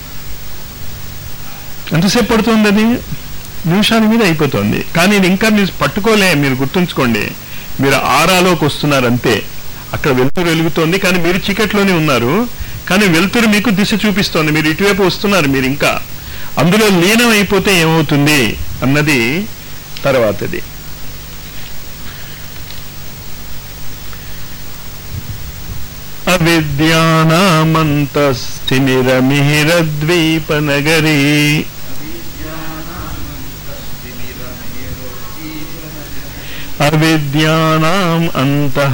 ఎంతసేపు పడుతుంది అది నిమిషాల మీద అయిపోతుంది కానీ ఇది ఇంకా మీరు పట్టుకోలే మీరు గుర్తుంచుకోండి మీరు ఆరాలోకి వస్తున్నారు అంతే అక్కడ వెలుతురు వెలుగుతోంది కానీ మీరు చీకట్లోనే ఉన్నారు కానీ వెలుతురు మీకు దిశ చూపిస్తోంది మీరు ఇటువైపు వస్తున్నారు మీరు ఇంకా అందులో లీనం అయిపోతే ఏమవుతుంది అన్నది తర్వాతది అవిద్యానామంతస్థిమిరమిహిరద్వీపనగరీ అవిద్యానాం అంతః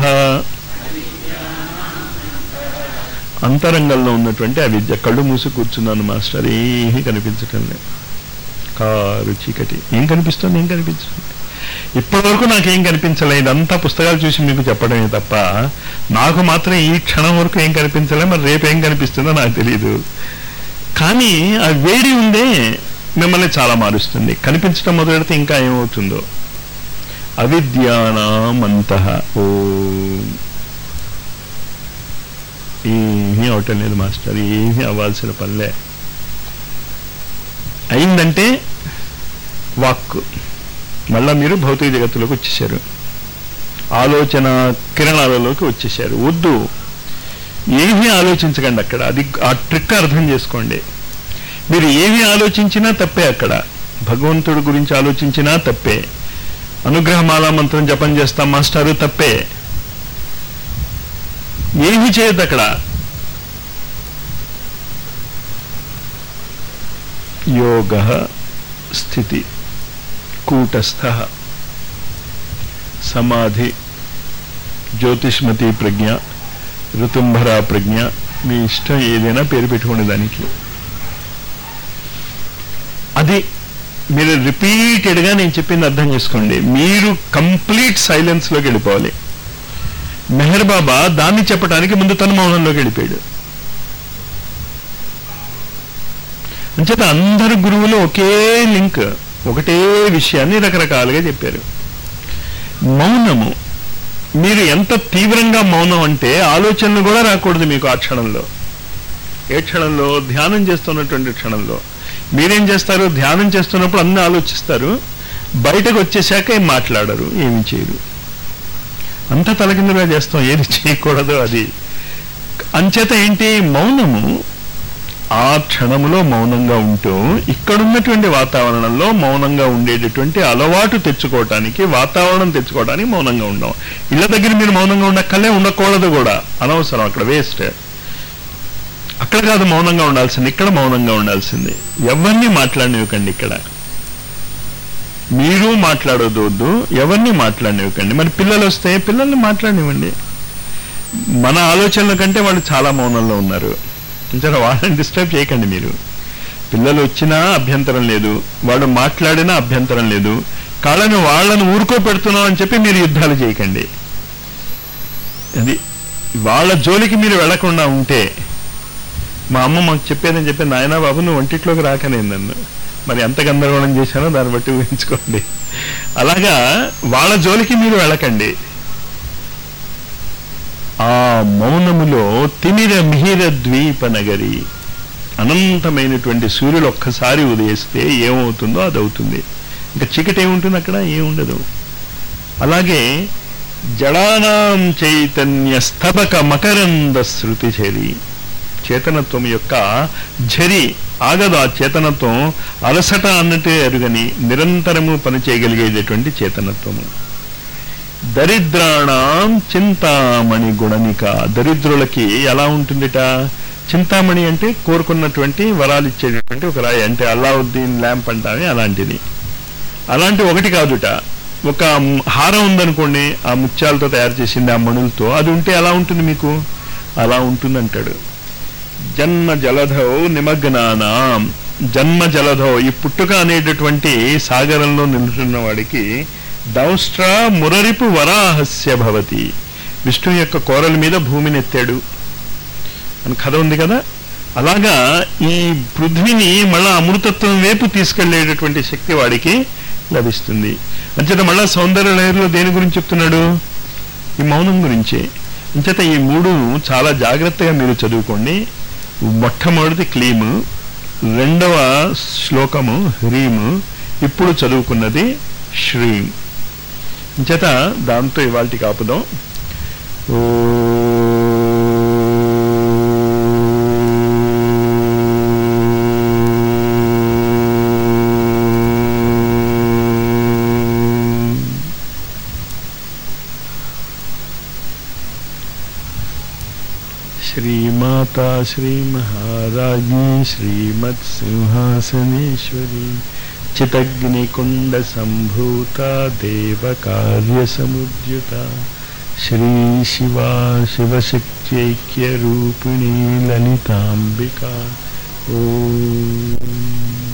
అంతరంగంలో ఉన్నటువంటి అవిద్య కళ్ళు మూసి కూర్చున్నాను మాస్టర్ ఏమీ కనిపించటం లేదు కారు చీకటి ఏం కనిపిస్తుంది ఏం కనిపించడం ఇప్పటి వరకు నాకేం కనిపించలేదు అంతా పుస్తకాలు చూసి మీకు చెప్పడమే తప్ప నాకు మాత్రం ఈ క్షణం వరకు ఏం కనిపించలే మరి రేపు ఏం కనిపిస్తుందో నాకు తెలియదు కానీ ఆ వేడి ఉందే మిమ్మల్ని చాలా మారుస్తుంది కనిపించడం మొదలెడితే ఇంకా ఏమవుతుందో అవిద్యానామంత ఓ ఏమీ అవటం లేదు మాస్టర్ ఏమీ అవ్వాల్సిన పనిలే అయిందంటే వాక్ మళ్ళా మీరు భౌతిక జగత్తులోకి వచ్చేసారు ఆలోచన కిరణాలలోకి వచ్చేసారు వద్దు ఏమీ ఆలోచించకండి అక్కడ అది ఆ ట్రిక్ అర్థం చేసుకోండి మీరు ఏమి ఆలోచించినా తప్పే అక్కడ భగవంతుడి గురించి ఆలోచించినా తప్పే అనుగ్రహమాలా మంత్రం జపం చేస్తాం మాస్టారు తప్పే ఏమి చేయదు అక్కడ యోగ స్థితి కూటస్థ సమాధి జ్యోతిష్మతి ప్రజ్ఞ ఋతుంభర ప్రజ్ఞ మీ ఇష్టం ఏదైనా పేరు పెట్టుకోండి దానికి అది మీరు రిపీటెడ్గా నేను చెప్పింది అర్థం చేసుకోండి మీరు కంప్లీట్ సైలెన్స్లోకి వెళ్ళిపోవాలి మెహర్ బాబా దాన్ని చెప్పడానికి ముందు తన మౌనంలోకి వెళ్ళిపోయాడు అంచేత అందరు గురువులు ఒకే లింక్ ఒకటే విషయాన్ని రకరకాలుగా చెప్పారు మౌనము మీరు ఎంత తీవ్రంగా మౌనం అంటే ఆలోచనలు కూడా రాకూడదు మీకు ఆ క్షణంలో ఏ క్షణంలో ధ్యానం చేస్తున్నటువంటి క్షణంలో మీరేం చేస్తారు ధ్యానం చేస్తున్నప్పుడు అన్నీ ఆలోచిస్తారు బయటకు వచ్చేసాక ఏం మాట్లాడరు ఏమి చేయరు అంతా తలకిందుగా చేస్తాం ఏది చేయకూడదు అది అంచేత ఏంటి మౌనము ఆ క్షణములో మౌనంగా ఉంటూ ఇక్కడున్నటువంటి వాతావరణంలో మౌనంగా ఉండేటటువంటి అలవాటు తెచ్చుకోవటానికి వాతావరణం తెచ్చుకోవడానికి మౌనంగా ఉండం ఇళ్ళ దగ్గర మీరు మౌనంగా ఉండక్కలే ఉండకూడదు కూడా అనవసరం అక్కడ వేస్ట్ అక్కడ కాదు మౌనంగా ఉండాల్సింది ఇక్కడ మౌనంగా ఉండాల్సింది ఎవరిని మాట్లాడనివ్వకండి ఇక్కడ మీరు మాట్లాడొద్దు ఎవరిని మాట్లాడనివ్వకండి మరి పిల్లలు వస్తే పిల్లల్ని మాట్లాడనివ్వండి మన ఆలోచనల కంటే వాళ్ళు చాలా మౌనంలో ఉన్నారు ఇంకా వాళ్ళని డిస్టర్బ్ చేయకండి మీరు పిల్లలు వచ్చినా అభ్యంతరం లేదు వాడు మాట్లాడినా అభ్యంతరం లేదు కాళ్ళని వాళ్ళని ఊరుకో పెడుతున్నాం అని చెప్పి మీరు యుద్ధాలు చేయకండి అది వాళ్ళ జోలికి మీరు వెళ్లకుండా ఉంటే మా అమ్మ మాకు చెప్పేదని చెప్పి నాయనా బాబు నువ్వు వంటిట్లోకి రాకనే నన్ను మరి ఎంత గందరగోళం చేశానో దాన్ని బట్టి ఊహించుకోండి అలాగా వాళ్ళ జోలికి మీరు వెళ్ళకండి ఆ మౌనములో తిమిర మిహిర ద్వీప నగరి అనంతమైనటువంటి సూర్యుడు ఒక్కసారి ఉదయిస్తే ఏమవుతుందో అది అవుతుంది ఇంకా చీకటి ఏముంటుంది అక్కడ ఏముండదు అలాగే జడానాం చైతన్య స్తబక మకరంద శృతి చెరి చేతనత్వం యొక్క ఝరి ఆగదు ఆ చేతనత్వం అలసట అన్నట్టే ఎరుగని నిరంతరము పనిచేయగలిగేటటువంటి చేతనత్వము దరిద్రాణం చింతామణి గుణనిక దరిద్రులకి ఎలా ఉంటుందిట చింతామణి అంటే కోరుకున్నటువంటి వరాలు ఇచ్చేటటువంటి ఒక రాయి అంటే అల్లావుద్దీన్ ల్యాంప్ అంటామే అలాంటిది అలాంటి ఒకటి కాదుట ఒక హారం ఉందనుకోండి ఆ ముత్యాలతో తయారు చేసింది ఆ మణులతో అది ఉంటే ఎలా ఉంటుంది మీకు అలా ఉంటుంది అంటాడు జన్మ జలధౌ నిమగ్నానాం జన్మ జలధౌ ఈ పుట్టుక అనేటటువంటి సాగరంలో నిలుచున్న వాడికి దౌష్ట్ర మురరిపు వరాహస్య భవతి విష్ణు యొక్క కోరల మీద భూమిని ఎత్తాడు అని కథ ఉంది కదా అలాగా ఈ పృథ్వీని మళ్ళా అమృతత్వం వైపు తీసుకెళ్లేటటువంటి శక్తి వాడికి లభిస్తుంది అంచేత మళ్ళా సౌందర్య లహరిలో దేని గురించి చెప్తున్నాడు ఈ మౌనం గురించే అంచేత ఈ మూడు చాలా జాగ్రత్తగా మీరు చదువుకోండి మొట్టమొదటిది క్లీము రెండవ శ్లోకము హ్రీము ఇప్పుడు చదువుకున్నది శ్రీం చేత దాంతో ఇవాళకి ఆపుదాం ఓ श्रीमाता श्रीमहाराजी श्रीमत्सिंहासनेश्वरी चितग्निकुण्डसम्भूता देवकार्यसमुद्युता श्रीशिवा शिवशक्त्यैक्यरूपिणी ललिताम्बिका ॐ